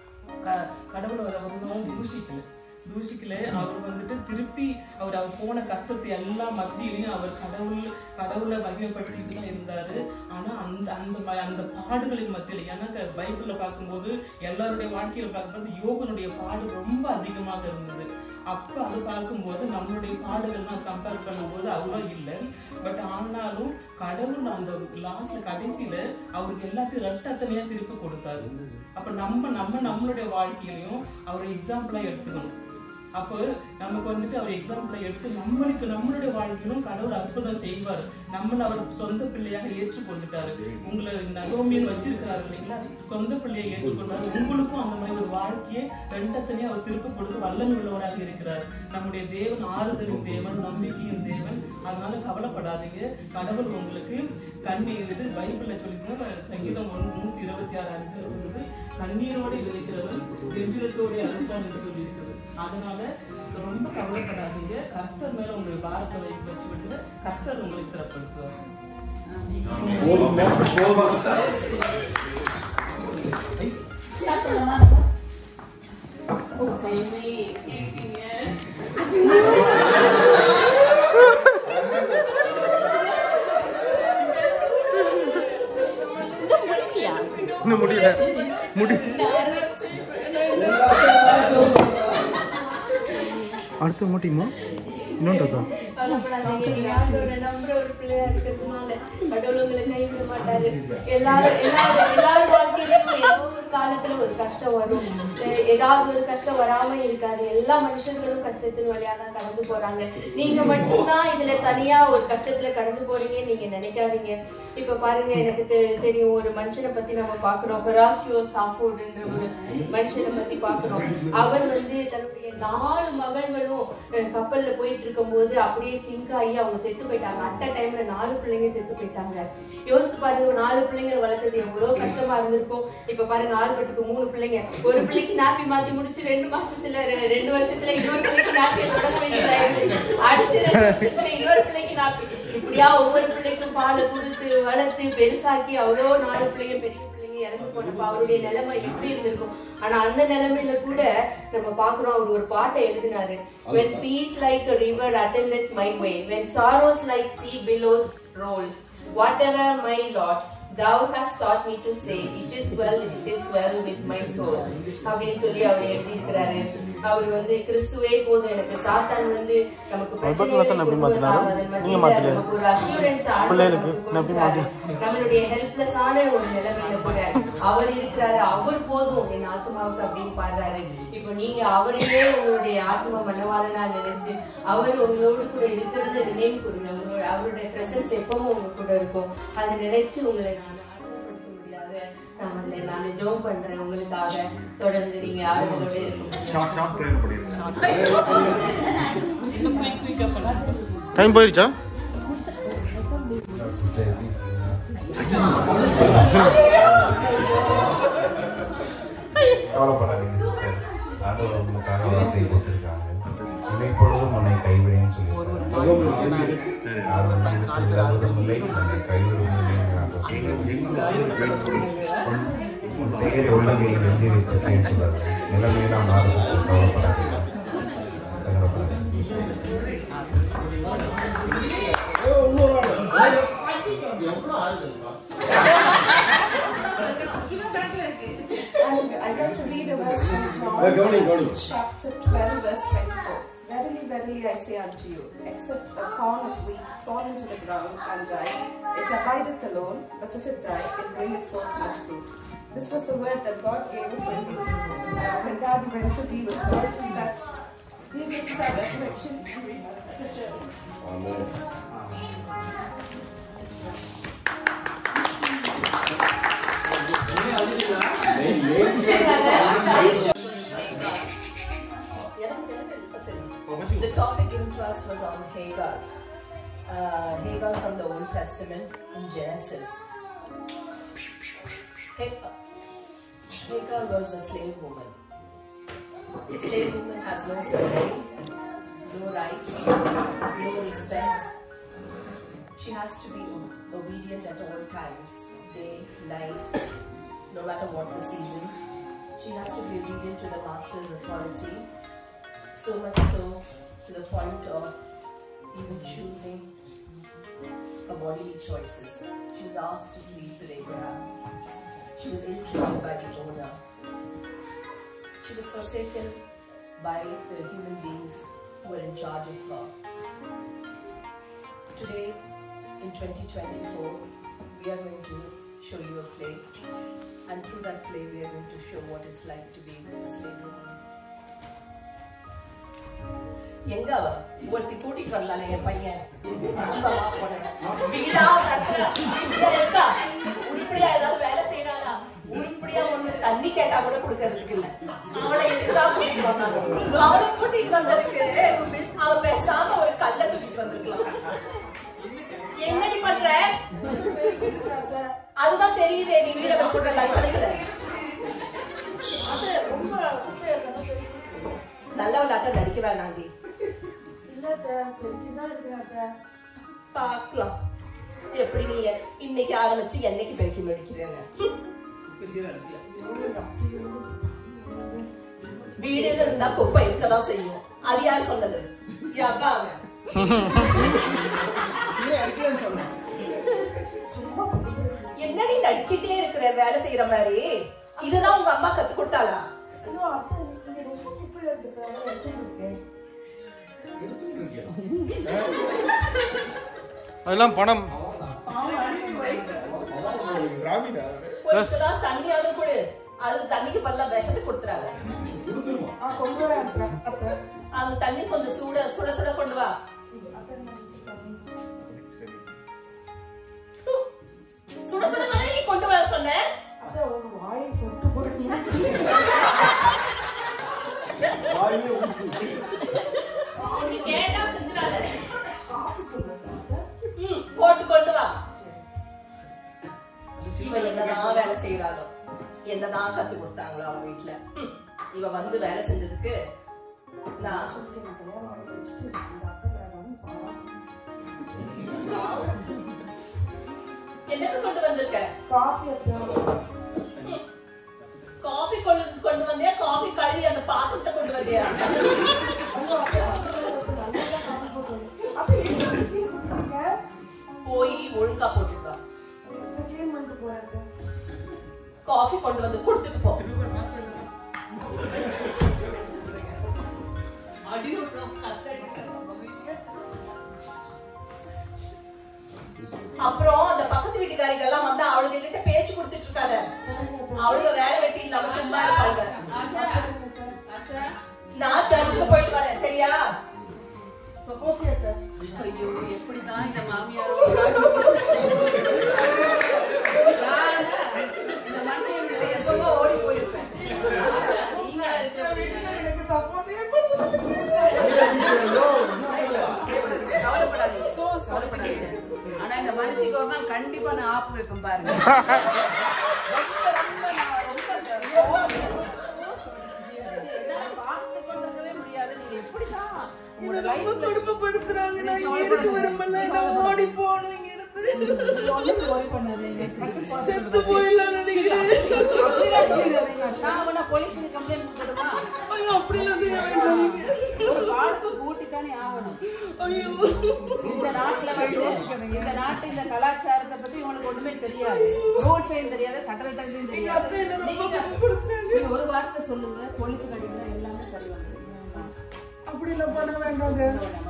க- கடவுள் அவர் அவர் தூஷிக்கல தூஷிக்கல அவர் வந்துட்டு திருப்பி அவர் அவர் போன கஷ்டத்தை எல்லாம் மத்தியிலையும் அவர் கடவுள் கடவுளை மகிமைப்படுத்திட்டு தான் இருந்தாரு ஆனா அந்த அந்த ம- அந்த பாடுகளின் மத்தியில எனக்கு பைபிள்ல பார்க்கும்போது எல்லாருடைய வாழ்க்கையில பார்க்கும்போது யோகனுடைய பாடு ரொம்ப அதிகமாக இருந்தது அப்ப அது பார்க்கும்போது நம்மளுடைய பாடுகள்லாம் கம்பேர் பண்ணும்போது அவ்வளோ இல்லை பட் ஆனாலும் கடவுள் அந்த லாஸ்ட் கடைசியில அவருக்கு எல்லாத்தையும் ரத்தத்தனையா திருப்பி கொடுத்தாரு அப்ப நம்ம நம்ம நம்மளுடைய வாழ்க்கையிலையும் அவரை எக்ஸாம்பிளா எடுத்துக்கணும் அப்போ நமக்கு வந்துட்டு அவர் எக்ஸாம்பிளை எடுத்து நம்மளுக்கு நம்மளுடைய வாழ்க்கையிலும் கடவுள் அற்புதம் செய்வார் நம்மளை அவர் சொந்த பிள்ளையாக ஏற்றுக்கொண்டுட்டாரு உங்களை நகோமியன் வச்சிருக்கிறாரு இல்லைங்களா சொந்த பிள்ளையை ஏற்றுக்கொண்டாரு உங்களுக்கும் அந்த மாதிரி ஒரு வாழ்க்கையை ரெண்டத்தனையும் அவர் திருப்பி கொடுக்க வல்லமை உள்ளவராக இருக்கிறார் நம்முடைய தேவன் ஆறுதலின் தேவன் நம்பிக்கையின் தேவன் அதனால கவலைப்படாதீங்க கடவுள் உங்களுக்கு கண்ணீர் இது பைபிள்ல சொல்லிருக்க சங்கீதம் ஒன்று நூத்தி இருபத்தி ஆறு அஞ்சு வந்து கண்ணீரோடு விதைக்கிறவன் கெஞ்சிரத்தோடு அறுப்பான் என்று சொல்லியிருக்கிறது அதனால ரொம்ப கவலைப்படாதீங்க கர்த்தர் மேல உங்களுடைய பாரத்தை வைத்து வச்சு விட்டு கர்த்தர் உங்களை ஸ்திரப்படுத்துவார் ஓ, சாமி, எப்படி இருக்கீங்க? இன்னும் முடியல முடி அடுத்த மாட்டியுமா இன்னொன்று இருக்கா ஆண்டவரை நம்புற ஒரு பிள்ளையா இருக்கிறதுனால கடவுள் உங்களை கைவிட மாட்டாரு எல்லாரும் எல்லாரும் எல்லாரும் வாழ்க்கையிலும் ஏதோ ஒரு காலத்துல ஒரு கஷ்டம் வரும் அஹ் ஏதாவது ஒரு கஷ்டம் வராம இருக்காது எல்லா மனுஷங்களும் கஷ்டத்தின் வழியா தான் கடந்து போறாங்க நீங்க மட்டும்தான் இதுல தனியா ஒரு கஷ்டத்துல கடந்து போறீங்கன்னு நீங்க நினைக்காதீங்க இப்ப பாருங்க எனக்கு தெ- தெரியும் ஒரு மனுஷனை பத்தி நம்ம பாக்குறோம் ஹொராஷியோ சாஃபோர்டுன்ற ஒரு மனுஷனை பத்தி பாக்குறோம் அவர் வந்து தன்னுடைய நாலு மகள்களும் அஹ், கப்பல்ல போயிட்டு இருக்கும்போது அப்படியே சிங்க் ஆகி அவங்க செத்து போயிட்டாங்க அட்ட டைம்ல நாலு பிள்ளைங்க செத்து போயிட்டாங்க யோசிச்சு பாருங்க ஒரு நாலு பிள்ளைங்க வளர்க்கறது எவ்வளவு கஷ்டமா இருந்திருக்கும் இப்ப பாருங்க ஆல்பர்ட்டுக்கு மூணு பிள்ளைங்க ஒரு பிள்ளைக்கு நாப்பி மாத்தி முடிச்சு ரெண்டு மாசத்துல ரெ- ரெண்டு வருஷத்துல இன்னொரு பிள்ளைக்கு நாப்பியை தொடங்க வேண்டியதாயிருச்சு அடுத்த ரெண்டு வருஷத்துல இன்னொரு பிள்ளைக்கு நாப்பி இப்படியா ஒவ்வொரு பிள்ளைக்கும் பாலை கொடுத்து வளர்த்து பெருசாக்கி அவ்வளோ நாலு பிள்ளைங்க பெரிய பிள்ளைங்க இறந்து போனப்ப அவருடைய நிலைமை எப்படி இருந்திருக்கும் ஆனா அந்த நிலைமையில கூட நம்ம பாக்குறோம் அவர் ஒரு பாட்டை எழுதினாரு when peace like a river attendeth my way when sorrows like sea billows roll whatever my lot thou hast taught me to say it is well it is well with my soul அப்படின்னு சொல்லி அவர் எழுதியிருக்கிறாரு அவர் வந்து கிறிஸ்துவே போதும் எனக்கு சாத்தான் வந்து நமக்கு பக்கத்துல தான் எப்படி மாத்தினாரு? நீங்க மாத்தலையா? நமக்கு ஒரு அஷூரன்ஸ் பிள்ளைகளுக்கு நான் எப்படி மாத்தி நம்மளுடைய ஹெல்ப்லெஸ்ஸான ஒரு நிலைமையில கூட அவர் இருக்கிறாரு அவர் போதும் என் ஆத்மாவுக்கு அப்படின்னு பாடுறாரு இப்போ நீங்க அவரையே உங்களுடைய ஆத்மா மனவாளனா நினைச்சு அவர் உங்களோடு கூட இருக்கிறத நினைவு கூறுங்க உங்களோட அவருடைய பிரசன்ஸ் எப்பவும் உங்க கூட இருக்கும் அதை நினைச்சு உங்களை நான் ஆத்மப்படுத்த முடியாது நான் வந்து நான் ஜெபம் பண்றேன் உங்களுக்காக தொடர்ந்து நீங்க ஆர்வலோட இருக்கும் ஷார்ட் ஷார்ட் ப்ரேயர் பண்ணிடுங்க டைம் போயிருச்சா கவலைப்படாதீங்க சிஸ்டர் ஆண்டவர் உங்களுக்காக வார்த்தை கொடுத்துருக்காங்க உன்னை பொழுதும் உன்னை கைவிடேன்னு சொல்லியிருக்காங்க ஆண்டவர் மனிதனுக்கு விடாததும் இல்லை உன்னை கைவிடும் உன் பெயர் உள்ளங்கையில் எழுதி வைத்திருக்கேன்னு சொல்றாரு நிலைமையெல்லாம் மாறும் சிஸ்டர் கவலைப்படாதீங்க And I got to read a verse from John, Yeah, go on, go on. chapter 12, verse 24. Verily, verily, I say unto you, except a corn of wheat fall into the ground and die, it abideth alone, but if it die, it bringeth forth much fruit. This was the word that God gave us when, we, uh, when Daddy went to be with God, that Jesus is our resurrection. The topic given to us was on Hagar. Uh, Hagar from the Old Testament in Genesis. Hagar, Hagar was a slave woman. A slave woman has no family, no rights, no respect. She has to be obedient at all times, day, night, no matter what the season. She has to be obedient to the master's authority so much so to the point of even choosing her bodily choices. She was asked to sleep with Abraham. She was ill-treated by the owner. She was forsaken by the human beings who were in charge of her. Today, in 2024, we are going to show you a play, and through that play, we are going to show what it's like to be a slave woman. எங்க அவ ஒருத்தி கூட்டிட்டு வரலானே என் பையன் நாசமா போனவன். வீடா கட்டுறான். இங்க இருக்கா? உருப்படியா ஏதாவது வேலை செய்யறாளா உருப்படியா ஒண்ணு தண்ணி கேட்டா கூட கொடுக்கறதுக்கு இல்ல அவளை எதுக்குதான் கூட்டிட்டு வந்தாங்க அவளை கூட்டிட்டு வந்ததுக்கு அவ பேசாம ஒரு கல்ல தூக்கிட்டு வந்திருக்கலாம் என்னடி பண்ற அதுதான் தெரியுதே நீ வீட வச்சுக்க லட்சணங்களை அது ரொம்ப குப்பையா இருக்கணும் தெரியுது. நல்லவளாட்டம் நடிக்க வேணாண்டி பார்க்கலாம் எப்படி நீ இன்னைக்கு ஆரம்பிச்சு என்னைக்கு பெருக்கி முடிக்கிறேன்னு வீடுன்னு இருந்தா குப்பை இருக்கதான் செய்யும் அது யார் சொன்னது என் அப்பா அவன் என்னடி நடிச்சிட்டே இருக்கிற வேலை செய்யற மாதிரி இதுதான் உங்க அம்மா கத்து கொடுத்தாளா ஐயோ அத்தை இங்க ரொம்ப குப்பையா இருக்கு அதான் எடுத்துட்டு இருக்கேன் அதெல்லாம் பணம் கொஞ்சம் தண்ணியாவது கொடு அது தண்ணிக்கு பதிலா விஷத்தை கொடுத்துறாங்க ஆ கொண்டு வரேன் அத்தை அத்தை அந்த தண்ணி கொஞ்சம் சூட சுட சுட கொண்டு வா சுட சுட தானே நீ கொண்டு வர சொன்ன அத்தை உங்க வாயை சொட்டு போடுங்க நீ கேட்டா செஞ்சிடாத ம், போட்டு கொண்டு வா இவ என்னதான் வேலை செய்யறாளோ என்னதான் கத்து கொடுத்தாங்களோ அவ வீட்டுல ம், இவ வந்து வேலை செஞ்சதுக்கு நான் என்னது கொண்டு வந்திருக்க காஃபி அத்தை காஃபி கொண்டு கொண்டு வந்தியா காஃபி கழுவி அந்த பாத்திரத்தை கொண்டு வந்தியா அத்தை என்ன இப்படி கொடுக்குறீங்க போய் ஒழுங்கா போட்டுட்டு வா நான் க்ளீன் பண்ணிட்டு போறேன் அத்தை காஃபி கொண்டு வந்து கொடுத்துட்டு போ அடி விடுறோம் கத்தடி அப்புறம் அந்த பக்கத்து வீட்டுக்காரிகள் எல்லாம் வந்து அவளுங்க கிட்ட பேச்சு கொடுத்துட்டு இருக்காத அவளுங்க வேலை வெட்டி இல்லாம சும்மா இருப்பாங்க நான் சர்ச்சுக்கு போயிட்டு வரேன் சரியா ஓகே அத்தை ஐயோ எப்படிதான் இந்த மாமியாரோ இந்த மனுஷன் கிட்ட எப்பவோ ஓடி போயிருப்பேன் நீங்க எனக்கு சப்போர்ட்டே கவலைப்படாதீங்க கவலைப்படாதீங்க ஆனா இந்த மனுஷிக்கு ஒரு நாள் கண்டிப்பா நான் ஆப்பு வைப்பேன் பாருங்க ரொம்ப ரொம்ப நான் ரொம்ப என்னால பார்த்து கொண்டிருக்கவே முடியாது நீங்க எப்படிதான் உங்களோட ரொம்ப லைஃப்ல கொடுமைப்படுத்துறாங்க நான் இங்க இருக்க விரும்பல நான் ஓடி போகணும் இங்க இருந்து செத்து போயிடலாம் நினைக்கிறேன் நான் அவனை போலீஸுக்கு கம்ப்ளைண்ட் கொடுத்துடுமா ஐயோ அப்படிலாம் செய்ய வேண்டாம் நீங்க. ஒரு வாழ்க்கை கூட்டித்தானே ஆகணும் ஐயோ இந்த நாட்டுல வந்து இந்த நாட்டு இந்த கலாச்சாரத்தை பத்தி உங்களுக்கு ஒண்ணுமே தெரியாது ரூல்ஸ் தெரியாது சட்டத்திட்டம் தெரியாது நீங்க நீங்க ஒரு வார்த்தை சொல்லுங்க போலீஸ் கடிங்க எல்லாமே சரி வந்துடும் அப்படிலாம் பண்ண வேண்டாங்க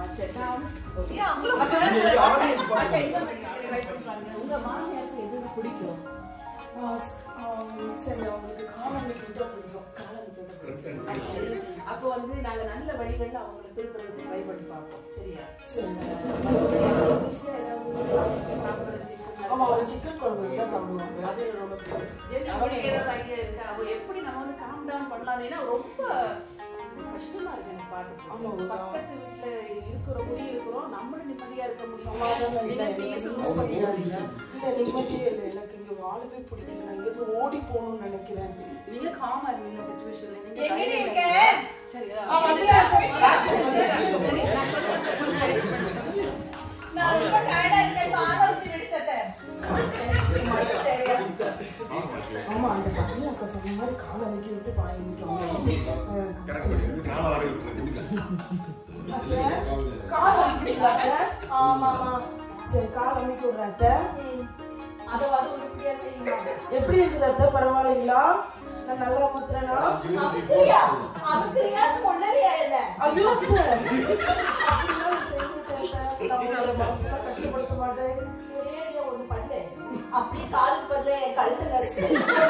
உங்க மாமியாருக்கு எது பிடிக்கும் ஆ, ஆ, சரி அவங்களுக்கு காலம் விட்டு பிடிக்கும் காலம் விட்டு அப்போ வந்து நாங்க நல்ல வழிகள்ல அவங்களை திருத்துறதுக்கு ட்ரை பண்ணி பார்ப்போம் சரியா சரி. மத்தபடி அவங்க ருசியா ஏதாவது சமைச்சு சாப்பிடுறதுக்கு இஷ்டமா ஆமா இருக்கா? அவங்க சிக்கன் குழம்பு தான் சாப்பிடுவாங்க அது ரொம்ப பிடிக்கும். சரி, அவனுக்கு ஏதாவது ஐடியா இருக்கா அவ எப்படி நம்ம வந்து காம் டவுன் பண்ணலாம் ஏன்னா ரொம்ப கஷ்டமா இருக்கு எனக்கு ஆமா, பாட்டு ஒரு பக்கத்து வீட்டுல இருக்கிறோம் குடி இருக்கிறோம் நம்மளும் நிம்மதியா இருக்க சமாதானம் இல்லை நீங்க எனக்கு சொல்லுங்க பண்ணிடாதீங்க இல்ல நிம்மதியே இல்லை எனக்கு இங்க வாழவே பிடிக்கல நான் இங்கிருந்து ஓடி போகணும்னு நினைக்கிறேன் நீங்க காமா இருங்க சிச்சுவேஷன்ல நீங்க எங்கடி தைரியம் இருக்க? இல்லை. சரி ஆ, வந்துட்டேன். சரி நான் சொல்றேன் நான் ரொம்ப டயர்டா இருக்கேன் சாதம் ஊத்தி விடு சட்டை. ஆமா அந்த பத்னி அக்கா சொன்ன மாதிரி காலை அமைக்கி விட்டு பாய் கால் வலிக்குதுங்களா அத்தை? ஆமா ஆமா சரி கால் அமைக்கி விடுறேன் அத்தை அதாவது உருப்படியா செய்யுங்க எப்படி இருக்குது அத்தை பரவாயில்லைங்களா நான் நல்லா முத்துறேனா அமுக்குறியா அமுக்குறியா சொல்லறியா இல்ல ஐயோ அத்தை அப்படிலாம் நான் செய்ய மாட்டேன் அத்தை. நான் உங்களோட மனசெல்லாம் கஷ்டப்படுத்த மாட்டேன் ஒரேடியா ஒண்ணு பண்ணு அப்படியே காலுக்கு பதிலா என் கழுத்தை நசுச்சு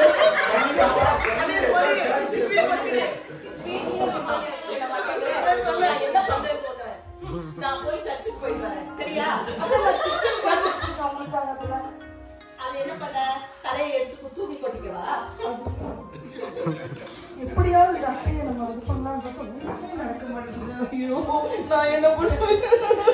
நான் என்ன பண்றேன் போட்டு நான் போய் சர்ச்சுக்கு போயிட்டு வரேன் சரியா அதெல்லாம் சிக்கன் காய்ச்சிட்டு அவங்களுக்காக அத்தை. அது என்ன பண்ண தலையை எடுத்து தூக்கி கொட்டிக்கவா எப்படியாவது இந்த அத்தையை நம்ம இது பண்ணலாம் பார்த்தா ஒண்ணுமே நடக்க மாட்டேங்குது ஐயோ நான் என்ன பண்ணுவேன்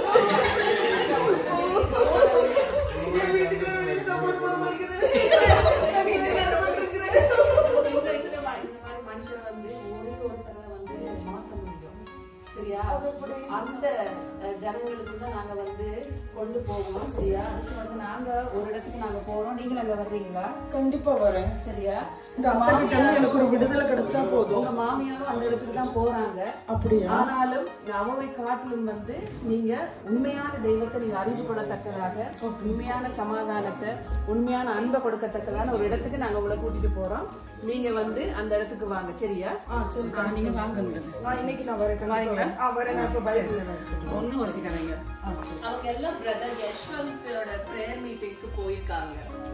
என் வீட்டுக்காரர் எனக்கு support பண்ண மாட்டேங்கிறாரு. நான் என்ன பண்ணிருக்கிறேன்? இந்த இந்த மா- இந்த மாதிரி மனுஷன் வந்து ஒரே ஒருத்தரை வந்து மாத்த முடியும் சரியா அந்த அஹ், ஜனங்களுக்குள்ள நாங்க வந்து கொண்டு போகணும் சரியா அதுக்கு வந்து நாங்க ஒரு இடத்துக்கு நாங்க போறோம் நீங்களும் அங்க வர்றீங்களா கண்டிப்பா வரேன் சரியா உங்க அத்தை கிட்ட இருந்து எனக்கு ஒரு விடுதலை கிடைச்சா போதும் உங்க மாமியாரும் அந்த இடத்துக்கு தான் போறாங்க அப்படியா? ஆனாலும் அவை காட்டிலும் வந்து நீங்க உண்மையான தெய்வத்தை நீங்க அறிஞ்சு கொள்ளத்தக்கதாக உண்மையான சமாதானத்தை உண்மையான அன்பை கொடுக்கத்தக்கதான ஒரு இடத்துக்கு நாங்க உங்களை கூட்டிட்டு போறோம் நீங்க வந்து அந்த இடத்துக்கு வாங்க சரியா நீங்க வாங்க நான் இன்னைக்கு நான் வரேன் வரீங்களா ஆ வரேன் நான் இப்ப பைபிள் ஒன்னும் வச்சுக்கிறீங்க அவங்க எல்லாம் பிரதர் யஷ்வந்தோட பிரேயர் மீட்டிங்க்கு போயிருக்காங்க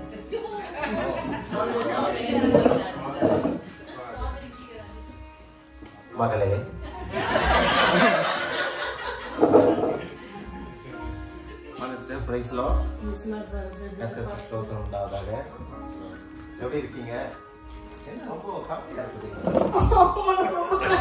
மகளே மனஸ்டர் பிரைஸ் லோ கத்தருக்கு ஸ்தோத்திரம் உண்டாவதாக எப்படி இருக்கீங்க என்ன ரொம்ப கம்மியா இருக்குது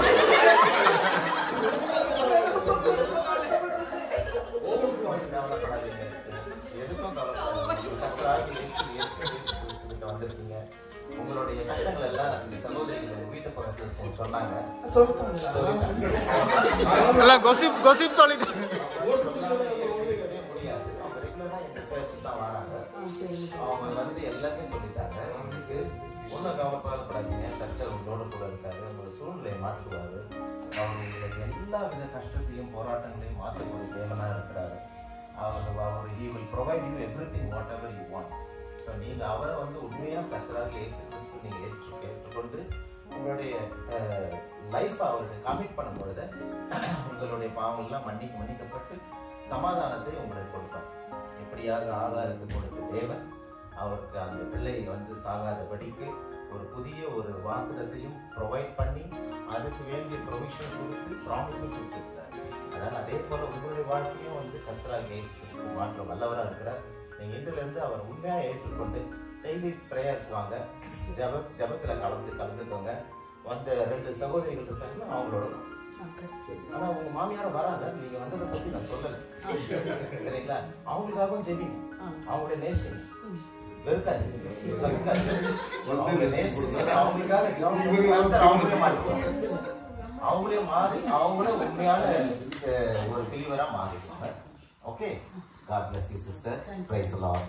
கவலைப்படாதீங்க எதுக்கும் கவலைப்படாதீங்க கர்த்தராகிய இயேசு இயேசு இயேசு கிறிஸ்துவிட்ட வந்திருக்கீங்க உங்களுடைய கஷ்டங்கள் எல்லாம் இந்த சகோதரிகள் உங்க வீட்டு பக்கத்துல இருக்கும் சொன்னாங்க சொல்லிட்டாங்க எல்லாம் gossip gossip சொல்லிட்டு முடியாது அவங்க ரெகுலரா எங்க சர்ச்சுக்கு தான் வராங்க அவங்க வந்து எல்லாமே சொல்லிட்டாங்க உங்களுக்கு ஒன்றும் கவலைப்படாதீங்க கர்த்தர் உங்களோட கூட இருக்காரு உங்களோட சூழ்நிலையை மாற்றுவாரு அவர் உங்களுக்கு எல்லா வித கஷ்டத்தையும் போராட்டங்களையும் மாற்றக்கூடிய தேவனா இருக்கிறாரு அவர் அவர் he will provide you everything whatever you want so நீங்கள் அவரை வந்து உண்மையாக கர்த்தராக இயேசு கிறிஸ்து நீங்கள் ஏற்று ஏற்றுக்கொண்டு உங்களுடைய லைஃப்பை அவருக்கு கமிட் பண்ணும் பொழுது உங்களுடைய பாவங்கள்லாம் மன்னிக்க மன்னிக்கப்பட்டு சமாதானத்தை உங்களுக்கு கொடுப்பார் எப்படியாக ஆகாருக்கு கொடுத்த தேவன் அவருக்கு அந்த பிள்ளை வந்து சாகாதபடிக்கு ஒரு புதிய ஒரு வாக்குதத்தையும் ப்ரொவைட் பண்ணி அதுக்கு வேண்டிய ப்ரொவிஷன் கொடுத்து ப்ராமிஸும் கொடுத்துருக்காரு அதனால் அதே போல உங்களுடைய வாழ்க்கையும் வந்து கர்த்தராக இயேசு கிறிஸ்து மாற்ற வல்லவராக இருக்கிறார் நீங்கள் இன்றிலிருந்து அவர் உண்மையாக ஏற்றுக்கொண்டு டெய்லி ப்ரேயருக்கு வாங்க ஜப ஜபத்தில் கலந்து கலந்துக்கோங்க வந்த ரெண்டு சகோதரிகள் இருக்காங்க அவங்களோட வாங்க. ஆனா உங்க மாமியார் வராங்க நீங்க வந்ததை பத்தி நான் சொல்லல சரிங்களா அவங்களுக்காகவும் ஜெபிங்க அவங்களுடைய நேசிங்க வெறுக்காதீங்க சகிக்காதீங்க. அவங்களை நேசிச்சு அவங்களுக்காக ஜெபம் பண்ணி கர்த்தர் அவங்களே மாட்டுவாங்க அவங்களே மாறி அவங்களே உண்மையான அஹ், ஒரு பிரிவரா மாறிடுவாங்க okay God bless you sister praise Lord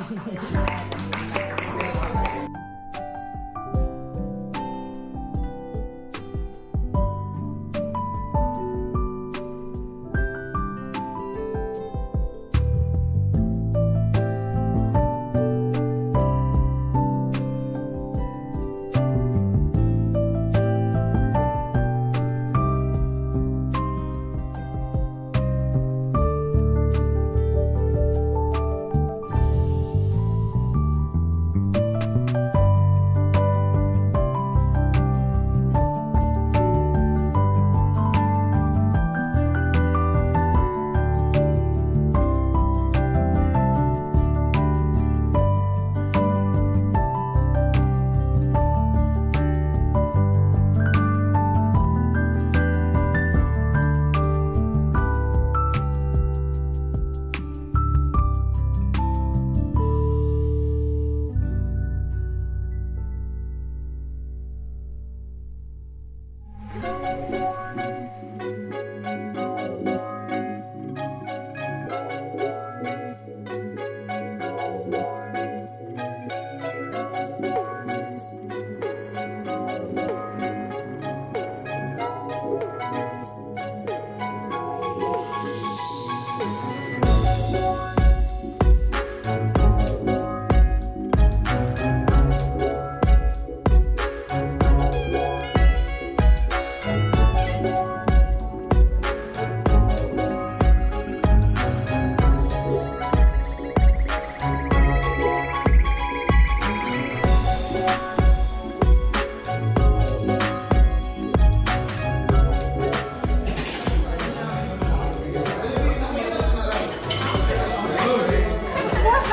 What's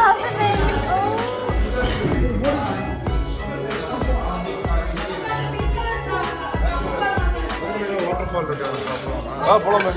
happening? Waterfall இருக்கு ஆ போலாமே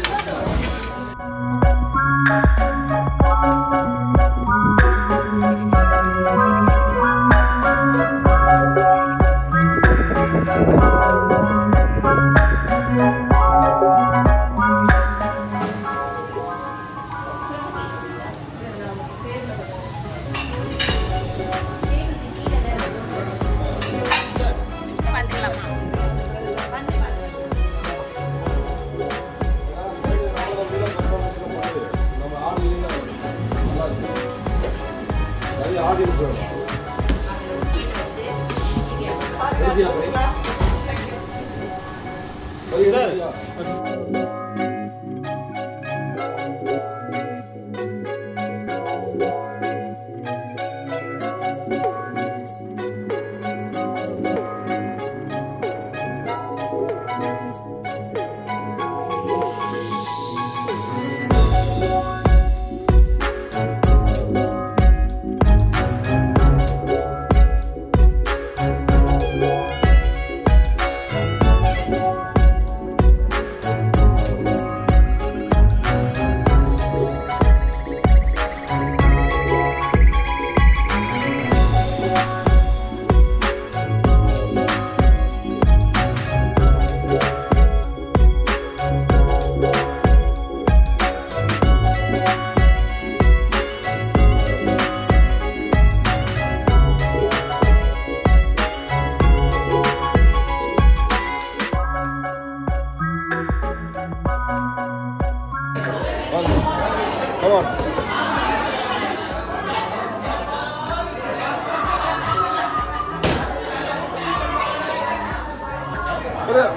Come on. Get up.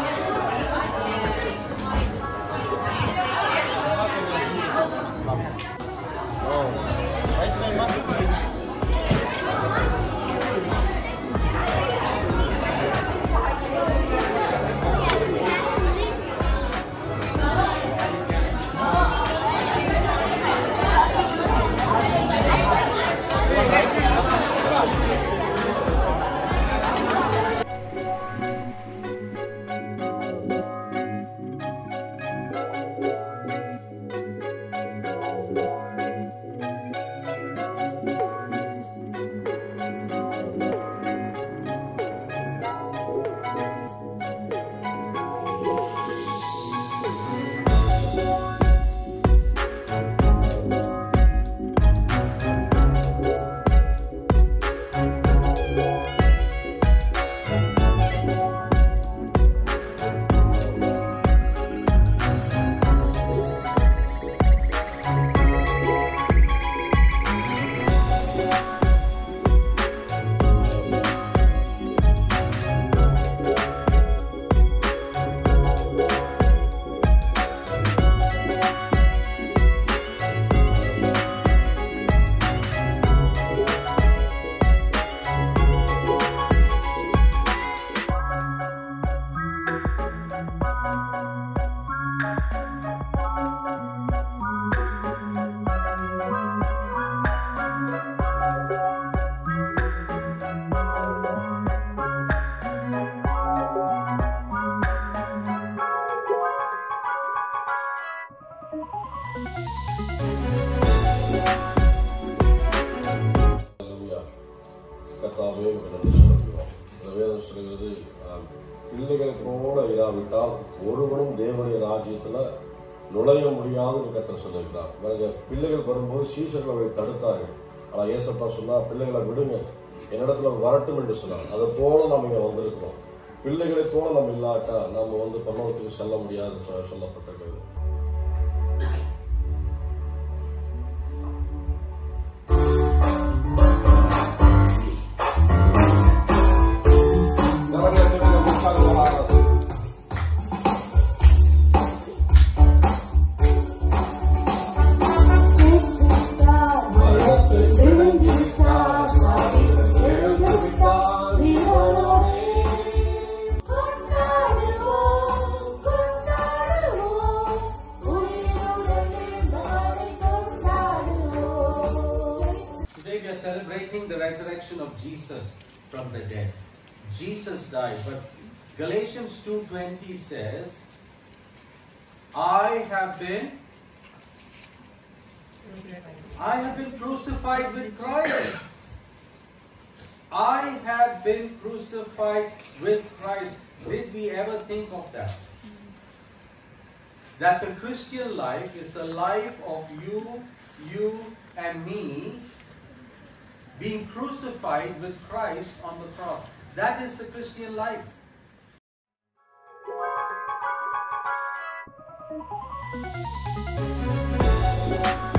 அல்லேலூயா. கர்த்தாவே உமக்கு நன்றி செலுத்துகிறோம். இந்த வேதம் சொல்கிறது ஆம், பிள்ளைகள் கூட இராவிட்டால் ஒருவனும் தேவனுடைய ராஜ்யத்துல நுழைய முடியாதுன்னு கத்தர் சொல்லியிருக்கிறார் பாருங்க பிள்ளைகள் வரும்போது சீசர்கள் அவரை தடுத்தார்கள் ஆனா ஏசப்பா சொன்னா பிள்ளைகளை விடுங்க என்னிடத்துல வரட்டும் என்று சொன்னார் அதை போல நாம் இங்க வந்திருக்கிறோம் பிள்ளைகளை போல நம்ம இல்லாட்டா நம்ம வந்து பரலோகத்துக்கு செல்ல முடியாது சொ- சொல்லப்பட்டிருக்கிறது Today we are celebrating the resurrection of Jesus from the dead. Jesus died, but Galatians 2:20 says, I have been I have been crucified with Christ. I have been crucified with Christ. Did we ever think of that? That the Christian life is a life of you, you, and me being crucified with Christ on the cross. That is the Christian life. Thank you.